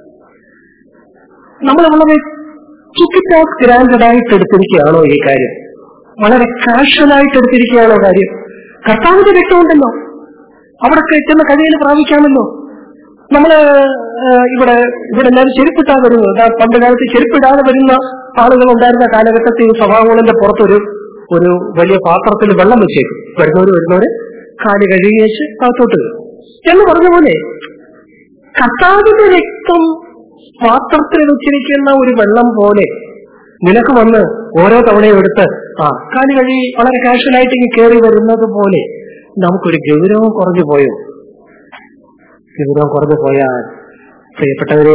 നമ്മൾ വളരെ ചുക്കിറ്റാസ് ഗ്രാൻഡഡ് ആയിട്ട് എടുത്തിരിക്കുകയാണോ ഈ കാര്യം വളരെ കാഷ്വലായിട്ട് എടുത്തിരിക്കുകയാണോ കാര്യം കർത്താവിന്റെ രക്തമുണ്ടല്ലോ അവിടെ ചെന്ന കഴിയിൽ പ്രാപിക്കാമല്ലോ നമ്മള് ഏഹ്, ഇവിടെ ഇവിടെ എല്ലാവരും ചെരുപ്പിട്ടാ വരുന്നത് ദാ പണ്ട് കാലത്ത് ചെരുപ്പിടാതെ വരുന്ന ആളുകൾ ഉണ്ടായിരുന്ന കാലഘട്ടത്തിൽ സഭാഗോളിന്റെ പുറത്തൊരു ഒരു വലിയ പാത്രത്തിൽ വെള്ളം വെച്ചേക്കും വരുന്നവര് വരുന്നവര് കാല് കഴുകി വെച്ച് അകത്തോട്ട് കയറും. എന്ന് പറഞ്ഞ പോലെ കർത്താവിന്റെ രക്തം പാത്രത്തിൽ വെച്ചിരിക്കുന്ന ഒരു വെള്ളം പോലെ നിനക്ക് വന്ന് ഓരോ തവണയും എടുത്ത് ആ കാല് കഴുകി വളരെ കാഷ്വലായിട്ട് ഇങ്ങനെ കയറി വരുന്നത് പോലെ നമുക്കൊരു ഗൗരവം കുറഞ്ഞു പോയോ വിവരം കുറഞ്ഞു പോയാൽ പ്രിയപ്പെട്ടവരെ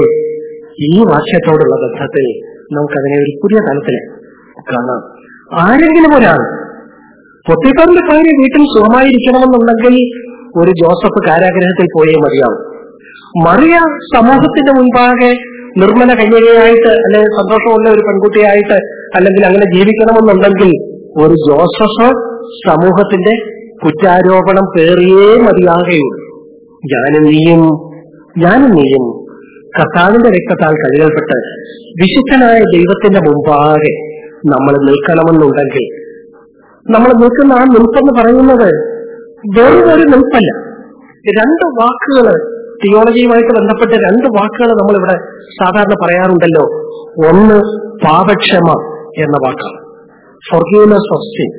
ഈ വാക്യത്തോടുള്ള ബന്ധത്തിൽ നമുക്കതിനെ ഒരു പുതിയ തലത്തിൽ കാണാം ആരെങ്കിലും ഒരാൾ പൊത്തിക്കാരന്റെ ഭാര്യ വീട്ടിൽ സുഖമായിരിക്കണമെന്നുണ്ടെങ്കിൽ ഒരു ജോസഫ് കാരാഗ്രഹത്തിൽ പോയേ മതിയാവും മറിയ സമൂഹത്തിന്റെ മുൻപാകെ നിർമ്മല കന്യകയായിട്ട് അല്ലെങ്കിൽ സന്തോഷമുള്ള ഒരു പെൺകുട്ടിയായിട്ട് അല്ലെങ്കിൽ അങ്ങനെ ജീവിക്കണമെന്നുണ്ടെങ്കിൽ ഒരു ജോസഫ് സമൂഹത്തിന്റെ കുറ്റാരോപണം പേറിയേ മതിയാകുകയുള്ളൂ ഞാനും നീയും ഞാനും നീയും കർത്താവിന്റെ രക്തത്താൽ കഴുകൽപ്പെട്ട് വിശുദ്ധനായ ദൈവത്തിന്റെ മുമ്പാകെ നമ്മൾ നിൽക്കണമെന്നുണ്ടെങ്കിൽ നമ്മൾ നിൽക്കുന്ന ആ നിൽപ്പെന്ന് പറയുന്നത് വെറും ഒരു നിൽപ്പല്ല രണ്ട് വാക്കുകൾ തിയോളജിയുമായിട്ട് ബന്ധപ്പെട്ട രണ്ട് വാക്കുകൾ നമ്മളിവിടെ സാധാരണ പറയാറുണ്ടല്ലോ ഒന്ന് പാപക്ഷമ എന്ന വാക്കാണ് ഫൊർഗീവ്നെസ് ഓഫ് സിൻ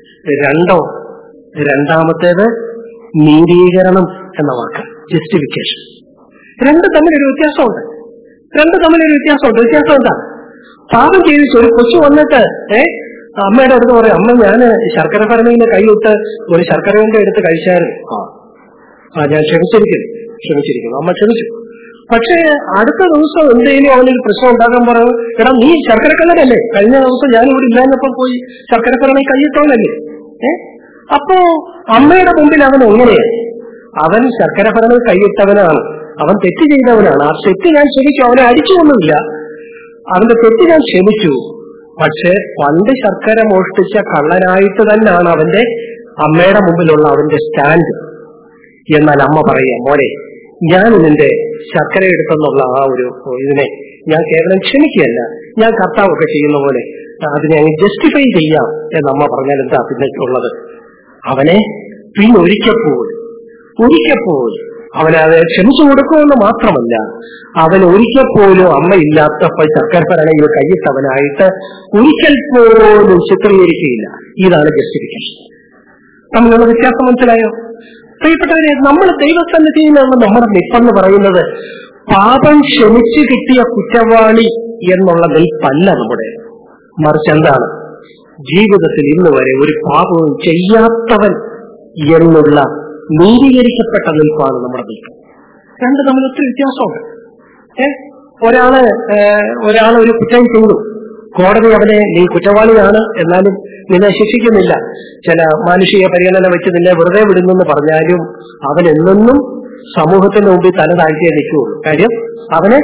രണ്ടോ രണ്ടാമത്തേത് നീതീകരണം എന്ന വാക്ക് ജസ്റ്റിഫിക്കേഷൻ രണ്ട് തമ്മിലൊരു വ്യത്യാസമുണ്ട് രണ്ട് തമ്മിലൊരു വ്യത്യാസമുണ്ട് വ്യത്യാസം എന്താ പാപം ചെയ്തിട്ട് ഒരു കൊച്ചു വന്നിട്ട് ഏ അമ്മയുടെ അടുത്ത് പറയും അമ്മ ഞാൻ ശർക്കര ഭരണിയിലെ കൈവിട്ട് ഒരു ശർക്കര കൊണ്ട് എടുത്ത് കഴിച്ചായിരുന്നു ആ ആ ഞാൻ ക്ഷമിച്ചിരിക്കുന്നു ക്ഷമിച്ചിരിക്കുന്നു അമ്മ ക്ഷമിച്ചു പക്ഷേ അടുത്ത ദിവസം എന്തെങ്കിലും അവനൊരു പ്രശ്നം ഉണ്ടാക്കാൻ പറഞ്ഞു എടാ നീ ശർക്കരക്കള്ളനല്ലേ കഴിഞ്ഞ ദിവസം ഞാൻ ഇവിടെ ഇല്ലാഞ്ഞപ്പോ പോയി ശർക്കരക്കള്ളനെ കൈയിട്ടവനല്ലേ ഏ അപ്പോ അമ്മയുടെ മുമ്പിൽ അവൻ എങ്ങനെയാണ് അവൻ ശർക്കരഭരണൽ കൈയിട്ടവനാണ് അവൻ തെറ്റ് ചെയ്തവനാണ് ആ തെറ്റ് ഞാൻ ക്ഷമിച്ചു അവനെ അടിച്ചുകൊള്ളില്ല അവന്റെ തെറ്റ് ഞാൻ ക്ഷമിച്ചു പക്ഷെ പണ്ട് ശർക്കര മോഷ്ടിച്ച കള്ളനായിട്ട് തന്നെയാണ് അവന്റെ അമ്മയുടെ മുമ്പിലുള്ള അവന്റെ സ്റ്റാൻഡ് എന്നാൽ അമ്മ പറയുക മോനെ ഞാൻ നിന്റെ ശർക്കര എടുത്തെന്നുള്ള ആ ഒരു ഇതിനെ ഞാൻ കേവലം ക്ഷമിക്കുകയല്ല ഞാൻ കർത്താവൊക്കെ ചെയ്യുന്ന പോലെ അതിനെ അങ്ങ് ജസ്റ്റിഫൈ ചെയ്യാം എന്ന് അമ്മ പറഞ്ഞാൽ എന്താ പിന്നെ ഉള്ളത് അവനെ പിന്നെ ഒരിക്കപ്പോൾ ഒരിക്കപ്പോൾ അവനത് ക്ഷമിച്ചു കൊടുക്കുമെന്ന് മാത്രമല്ല അവൻ ഒരിക്കൽ പോലും അമ്മ ഇല്ലാത്തപ്പോൾ ശർക്കരപ്പരണയിൽ കൈയിട്ടവനായിട്ട് ഒരിക്കൽ പോലും ചിത്രീകരിക്കുകയില്ല ഇതാണ് ജസ്റ്റിഫിക്കേഷൻ തമ്മിലുള്ള വ്യത്യാസം മനസ്സിലായോ പ്രിയപ്പെട്ടവരെ നമ്മൾ ദൈവസന്നിധിയിൽ നിന്ന് നമ്മുടെ നിപ്പെന്ന് പറയുന്നത് പാപം ക്ഷമിച്ചു കിട്ടിയ കുറ്റവാളി എന്നുള്ള നിൽപ്പല്ല നമ്മുടെ മറിച്ച് എന്താണ് ജീവിതത്തിൽ ഇന്ന് വരെ ഒരു പാപവും ചെയ്യാത്തവൻ എന്നുള്ള നീതീകരിക്കപ്പെട്ട നിൽപ്പാണ് നമ്മുടെ നിൽപ്പ് രണ്ട് തമ്മിൽ ഒത്തിരി വ്യത്യാസമുണ്ട് ഏ ഒരാള് ഒരാൾ ഒരു കുറ്റം ചെയ്തു കോടതി അവനെ നീ കുറ്റവാളിയാണ് എന്നാലും നിന്നെ ശിക്ഷിക്കുന്നില്ല ചില മാനുഷിക പരിഗണന വെച്ച് നിന്നെ വെറുതെ വിടുന്നെന്ന് പറഞ്ഞാലും അവൻ എന്നെന്നും സമൂഹത്തിന്റെ മുമ്പിൽ തല താഴ്ത്തിയേ നിൽക്കുകയുള്ളൂ കാര്യം അവന്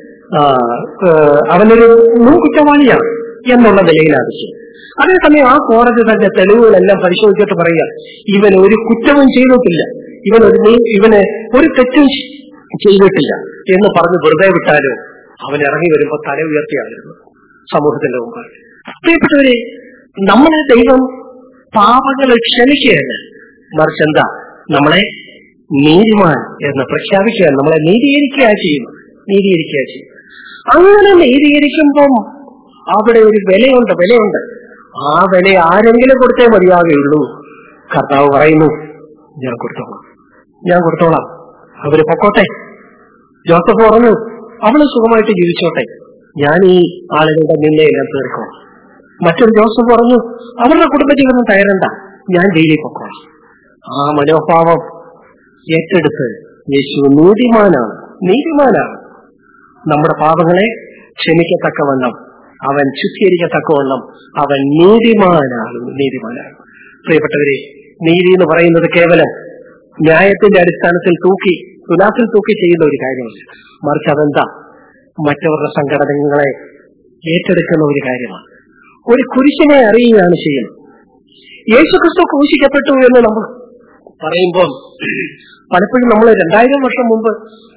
അവനൊരു മുൻ കുറ്റവാളിയാണ് എന്നുള്ള നിലയിലാണ് ചെയ്യുന്നത് അതേസമയം ആ കോടതി തന്റെ തെളിവുകളെല്ലാം പരിശോധിച്ചിട്ട് പറയുക ഇവൻ ഒരു കുറ്റവും ചെയ്തിട്ടില്ല ഇവൻ ഒരു ഇവന് ഒരു തെറ്റും ചെയ്തിട്ടില്ല എന്ന് പറഞ്ഞ് വെറുതെ വിട്ടാലോ അവൻ ഇറങ്ങി വരുമ്പോൾ തല ഉയർത്തിയായിരുന്നു സമൂഹത്തിന്റെ മുമ്പാണ് പ്രിയപ്പെട്ടവരെ നമ്മളെ ദൈവം പാപങ്ങളെ ക്ഷമിക്കുകയല്ല മറിച്ച് എന്താ നമ്മളെ നീതിമാൻ എന്ന് പ്രഖ്യാപിക്കുക നമ്മളെ നീതീകരിക്കുക ചെയ്യുന്നു നീതീകരിക്കുക ചെയ്യും അങ്ങനെ നീതീകരിക്കുമ്പം അവിടെ ഒരു വിലയുണ്ട് വിലയുണ്ട് ആ വില ആരെങ്കിലും കൊടുത്തേ മതിയാകുള്ളൂ കർത്താവ് പറയുന്നു ഞാൻ കൊടുത്തോളാം ഞാൻ കൊടുത്തോളാം അവര് പൊക്കോട്ടെ ജോസഫ് പറഞ്ഞു അവള് സുഖമായിട്ട് ജീവിച്ചോട്ടെ ഞാൻ ഈ ആളുകളുടെ നിന്നെയെല്ലാം തീർക്കണം മറ്റൊരു ജോസഫ് പറഞ്ഞു അവരുടെ കുടുംബജീവിതം തയ്യാറണ്ട ഞാൻ ജയിലിൽ പൊക്കോളാം ആ മനോഭാവം ഏറ്റെടുത്ത് യേശു നീതിമാനാണ് നീതിമാനാണ് നമ്മുടെ പാപങ്ങളെ ക്ഷമിക്കത്തക്കവണ്ണം അവൻ ശുദ്ധീകരിക്കത്തക്കവണ്ണം അവൻ നീതിമാനാണ് നീതിമാനാണ് പ്രിയപ്പെട്ടവരെ നീതി എന്ന് പറയുന്നത് കേവലം ന്യായത്തിന്റെ അടിസ്ഥാനത്തിൽ തൂക്കി തുലാസിൽ തൂക്കി ചെയ്യുന്ന ഒരു കാര്യമല്ല മറിച്ച് അതെന്താ മറ്റവരുടെ സംഘടനകളെ ഏറ്റെടുക്കുന്ന ഒരു കാര്യമാണ് ഒരു കുരിശിനെ അറിയുകയാണ് ചെയ്യുന്നത് യേശുക്രിസ്തു ക്രൂശിക്കപ്പെട്ടു എന്ന് നമ്മൾ പറയുമ്പോൾ പലപ്പോഴും നമ്മൾ രണ്ടായിരം വർഷം മുമ്പ്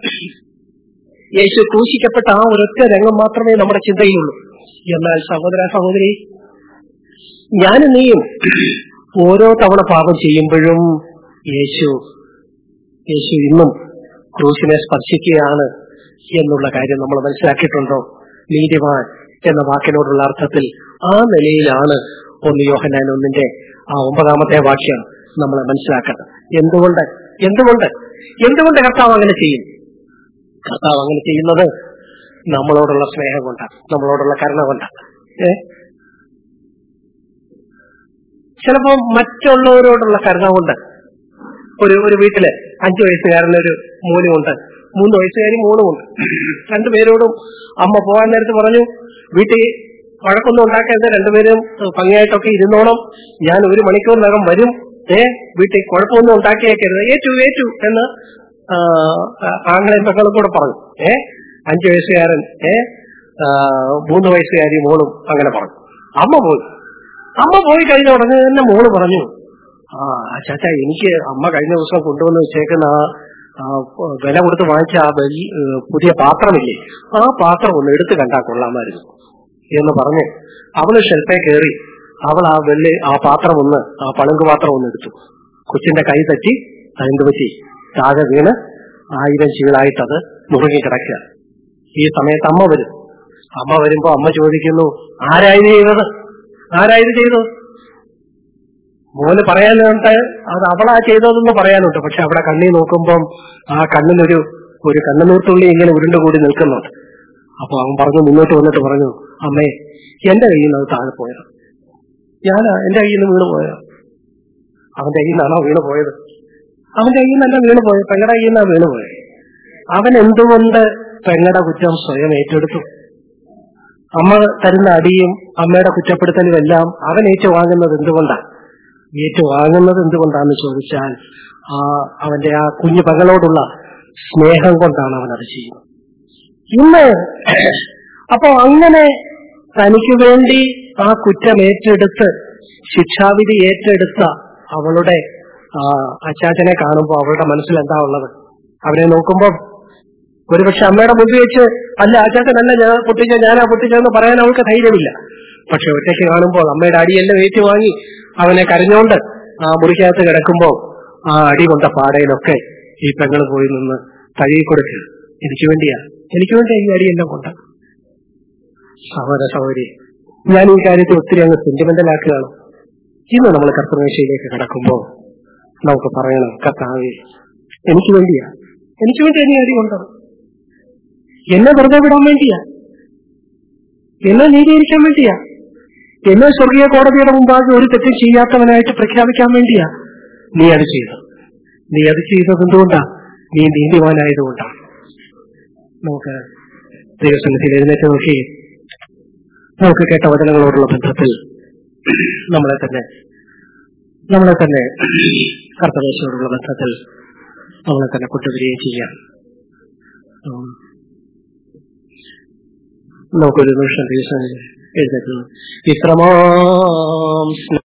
യേശു ക്രൂശിക്കപ്പെട്ട ആ ഒരൊറ്റ രംഗം മാത്രമേ നമ്മുടെ ചിന്തയിലുള്ളൂ എന്നാൽ സഹോദര സഹോദരി ഞാനും നീയും ഓരോ തവണ പാപം ചെയ്യുമ്പോഴും യേശു യേശു ഇന്നും ക്രൂശിനെ സ്പർശിക്കുകയാണ് എന്നുള്ള കാര്യം നമ്മൾ മനസ്സിലാക്കിയിട്ടുണ്ടോ നീതിമാൻ എന്ന വാക്കിനോടുള്ള അർത്ഥത്തിൽ ആ നിലയിലാണ് ഒന്ന് യോഹനാൻ ഒന്നിന്റെ ആ ഒമ്പതാമത്തെ വാക്യം നമ്മൾ മനസ്സിലാക്കണം എന്തുകൊണ്ട് എന്തുകൊണ്ട് എന്തുകൊണ്ട് കർത്താവ് അങ്ങനെ ചെയ്യും കർത്താവ് അങ്ങനെ ചെയ്യുന്നത് നമ്മളോടുള്ള സ്നേഹം കൊണ്ടാണ് നമ്മളോടുള്ള കരുണ കൊണ്ടാണ് ഏ ചിലപ്പോ മറ്റുള്ളവരോടുള്ള കരുണ കൊണ്ട് ഒരു ഒരു വീട്ടില് അഞ്ചു വയസ്സുകാരനൊരു മോനുമുണ്ട് മൂന്ന് വയസ്സുകാരി മോളുമുണ്ട് രണ്ടുപേരോടും അമ്മ പോകാൻ നേരത്ത് പറഞ്ഞു വീട്ടിൽ വഴക്കൊന്നും ഉണ്ടാക്കരുത് രണ്ടുപേരും ഭംഗിയായിട്ടൊക്കെ ഇരുന്നോണം ഞാൻ ഒരു മണിക്കൂറിനകം വരും ഏ വീട്ടിൽ കുഴപ്പമൊന്നും ഉണ്ടാക്കിയേക്കരുത് ഏറ്റു ഏറ്റു എന്ന് ആ, ആങ്ങളെയും പെങ്ങളും കൂടെ പറഞ്ഞു ഏ അഞ്ചു വയസ്സുകാരൻ ഏ ആ, മൂന്ന് വയസ്സുകാരി മോളും അങ്ങനെ പറഞ്ഞു അമ്മ പോയി അമ്മ പോയി കഴിഞ്ഞ ഉടനെ തന്നെ മോള് പറഞ്ഞു ആ ചാച്ചാ എനിക്ക് അമ്മ കഴിഞ്ഞ ദിവസം കൊണ്ടുവന്ന് വെച്ചേക്കുന്ന ആ ആ, വില കൊടുത്ത് വാങ്ങിച്ച ആ വലിയ ഏ, പുതിയ പാത്രമില്ലേ ആ പാത്രം ഒന്ന് എടുത്തു കണ്ടാ കൊള്ളാമായിരുന്നു എന്ന് പറഞ്ഞ് അവള് ഷെൽഫേ കയറി അവൾ ആ വെള്ളി ആ പാത്രം ഒന്ന് ആ പളുങ്ക് പാത്രം ഒന്ന് എടുത്തു കൊച്ചിന്റെ കൈ തട്ടി അതെന്ത് പറ്റി താഴെ വീണ് ആയിരം ചീളായിട്ട് അത് മുറുകി കിടക്കുക ഈ സമയത്ത് അമ്മ വരും അമ്മ വരുമ്പോ അമ്മ ചോദിക്കുന്നു ആരായത് ചെയ്തത് ആരായത് ചെയ്തത് മോന് പറയാനുണ്ട് അത് അവളാ ചെയ്തതെന്ന് പറയാനുണ്ട് പക്ഷെ അവിടെ കണ്ണി നോക്കുമ്പം ആ കണ്ണിനൊരു ഒരു കണ്ണുനീർത്തുള്ളി ഇങ്ങനെ ഉരുണ്ടുകൂടി നിൽക്കുന്നുണ്ട് അപ്പൊ അവൻ പറഞ്ഞു മുന്നോട്ട് വന്നിട്ട് പറഞ്ഞു അമ്മേ എന്റെ കയ്യിൽ നിന്ന് അത് താഴെ പോയത് ഞാൻ എന്റെ കയ്യിൽ നിന്ന് വീണ് പോയത് അവന്റെ കയ്യിൽ നിന്നാണോ വീണ് പോയത് അവന്റെ കയ്യിൽ നിന്നല്ല വീണ് പോയത് പെങ്ങളുടെ കയ്യിൽ നിന്നാണ് വീണ് പോയത് അവൻ എന്തുകൊണ്ട് പെങ്ങളുടെ കുറ്റം സ്വയം ഏറ്റെടുത്തു അമ്മ തരുന്ന അടിയും അമ്മയുടെ കുറ്റപ്പെടുത്തലും എല്ലാം അവൻ ഏറ്റുവാങ്ങുന്നത് എന്തുകൊണ്ടാണ് ഏറ്റുവാങ്ങുന്നത് എന്തുകൊണ്ടാന്ന് ചോദിച്ചാൽ ആ അവന്റെ ആ കുഞ്ഞു പകളോടുള്ള സ്നേഹം കൊണ്ടാണ് അവൻ അത് ചെയ്യുന്നത് ഇന്ന് അപ്പോ അങ്ങനെ തനിക്ക് വേണ്ടി ആ കുറ്റം ഏറ്റെടുത്ത് ശിക്ഷാവിധി ഏറ്റെടുത്ത അവളുടെ ആ അച്ചാച്ചനെ കാണുമ്പോൾ അവളുടെ മനസ്സിൽ എന്താ ഉള്ളത് അവനെ നോക്കുമ്പോൾ ഒരുപക്ഷെ അമ്മയുടെ മുമ്പിൽ വെച്ച് അല്ല അച്ചാച്ചനല്ല ഞാൻ പൊട്ടിച്ച ഞാനാ പൊട്ടിച്ചതെന്ന് പറയാൻ അവൾക്ക് ധൈര്യമില്ല പക്ഷെ ഒറ്റയ്ക്ക് കാണുമ്പോൾ അമ്മയുടെ അടിയെല്ലാം ഏറ്റുവാങ്ങി അവനെ കരഞ്ഞോണ്ട് ആ മുറിക്കകത്ത് കിടക്കുമ്പോൾ ആ അടി കൊണ്ട പാടയിലൊക്കെ ഈ പെങ്ങൾ പോയി നിന്ന് തഴുകി കൊടുക്കുക എനിക്ക് വേണ്ടിയാ എനിക്ക് വേണ്ടി ഈ അടിയെല്ലാം കൊണ്ട സഹോദര സഹോദരി ഞാൻ ഈ കാര്യത്തിൽ ഒത്തിരി അങ്ങ് സെന്റിമെന്റൽ ആക്കുകയാണ് ഇന്ന് നമ്മൾ കർത്തമേശയിലേക്ക് കിടക്കുമ്പോൾ നമുക്ക് പറയണം കർത്താവേ എനിക്ക് വേണ്ടിയാ എനിക്ക് വേണ്ടി ഇനി അടി കൊണ്ടത് എന്നെ വെറുതെ വിടാൻ വേണ്ടിയാ എന്നെ നീതീകരിക്കാൻ വേണ്ടിയാ എന്നെ സ്വർഗീയ കോടതിയുടെ മുമ്പാകെ ഒരു തെറ്റും ചെയ്യാത്തവനായിട്ട് പ്രഖ്യാപിക്കാൻ വേണ്ടിയാ നീ അത് ചെയ്തത് നീ അത് ചെയ്തത് എന്തുകൊണ്ടാ നീ നീതിമാനായതുകൊണ്ടാണ് നമുക്ക് ദൈവസന്നിധിയിൽ എഴുന്നേറ്റ് നോക്കി നമുക്ക് കേട്ട വചനങ്ങളോടുള്ള ബന്ധത്തിൽ നമ്മളെ തന്നെ നമ്മളെ തന്നെ കർത്തവേശയോടുള്ള ബന്ധത്തിൽ നമ്മളെ തന്നെ കൊണ്ടുവരികയും ചെയ്യാം ഉം. നമുക്കൊരു നിമിഷം ദിവസം എഴുന്നേറ്റ് വിശ്രമാം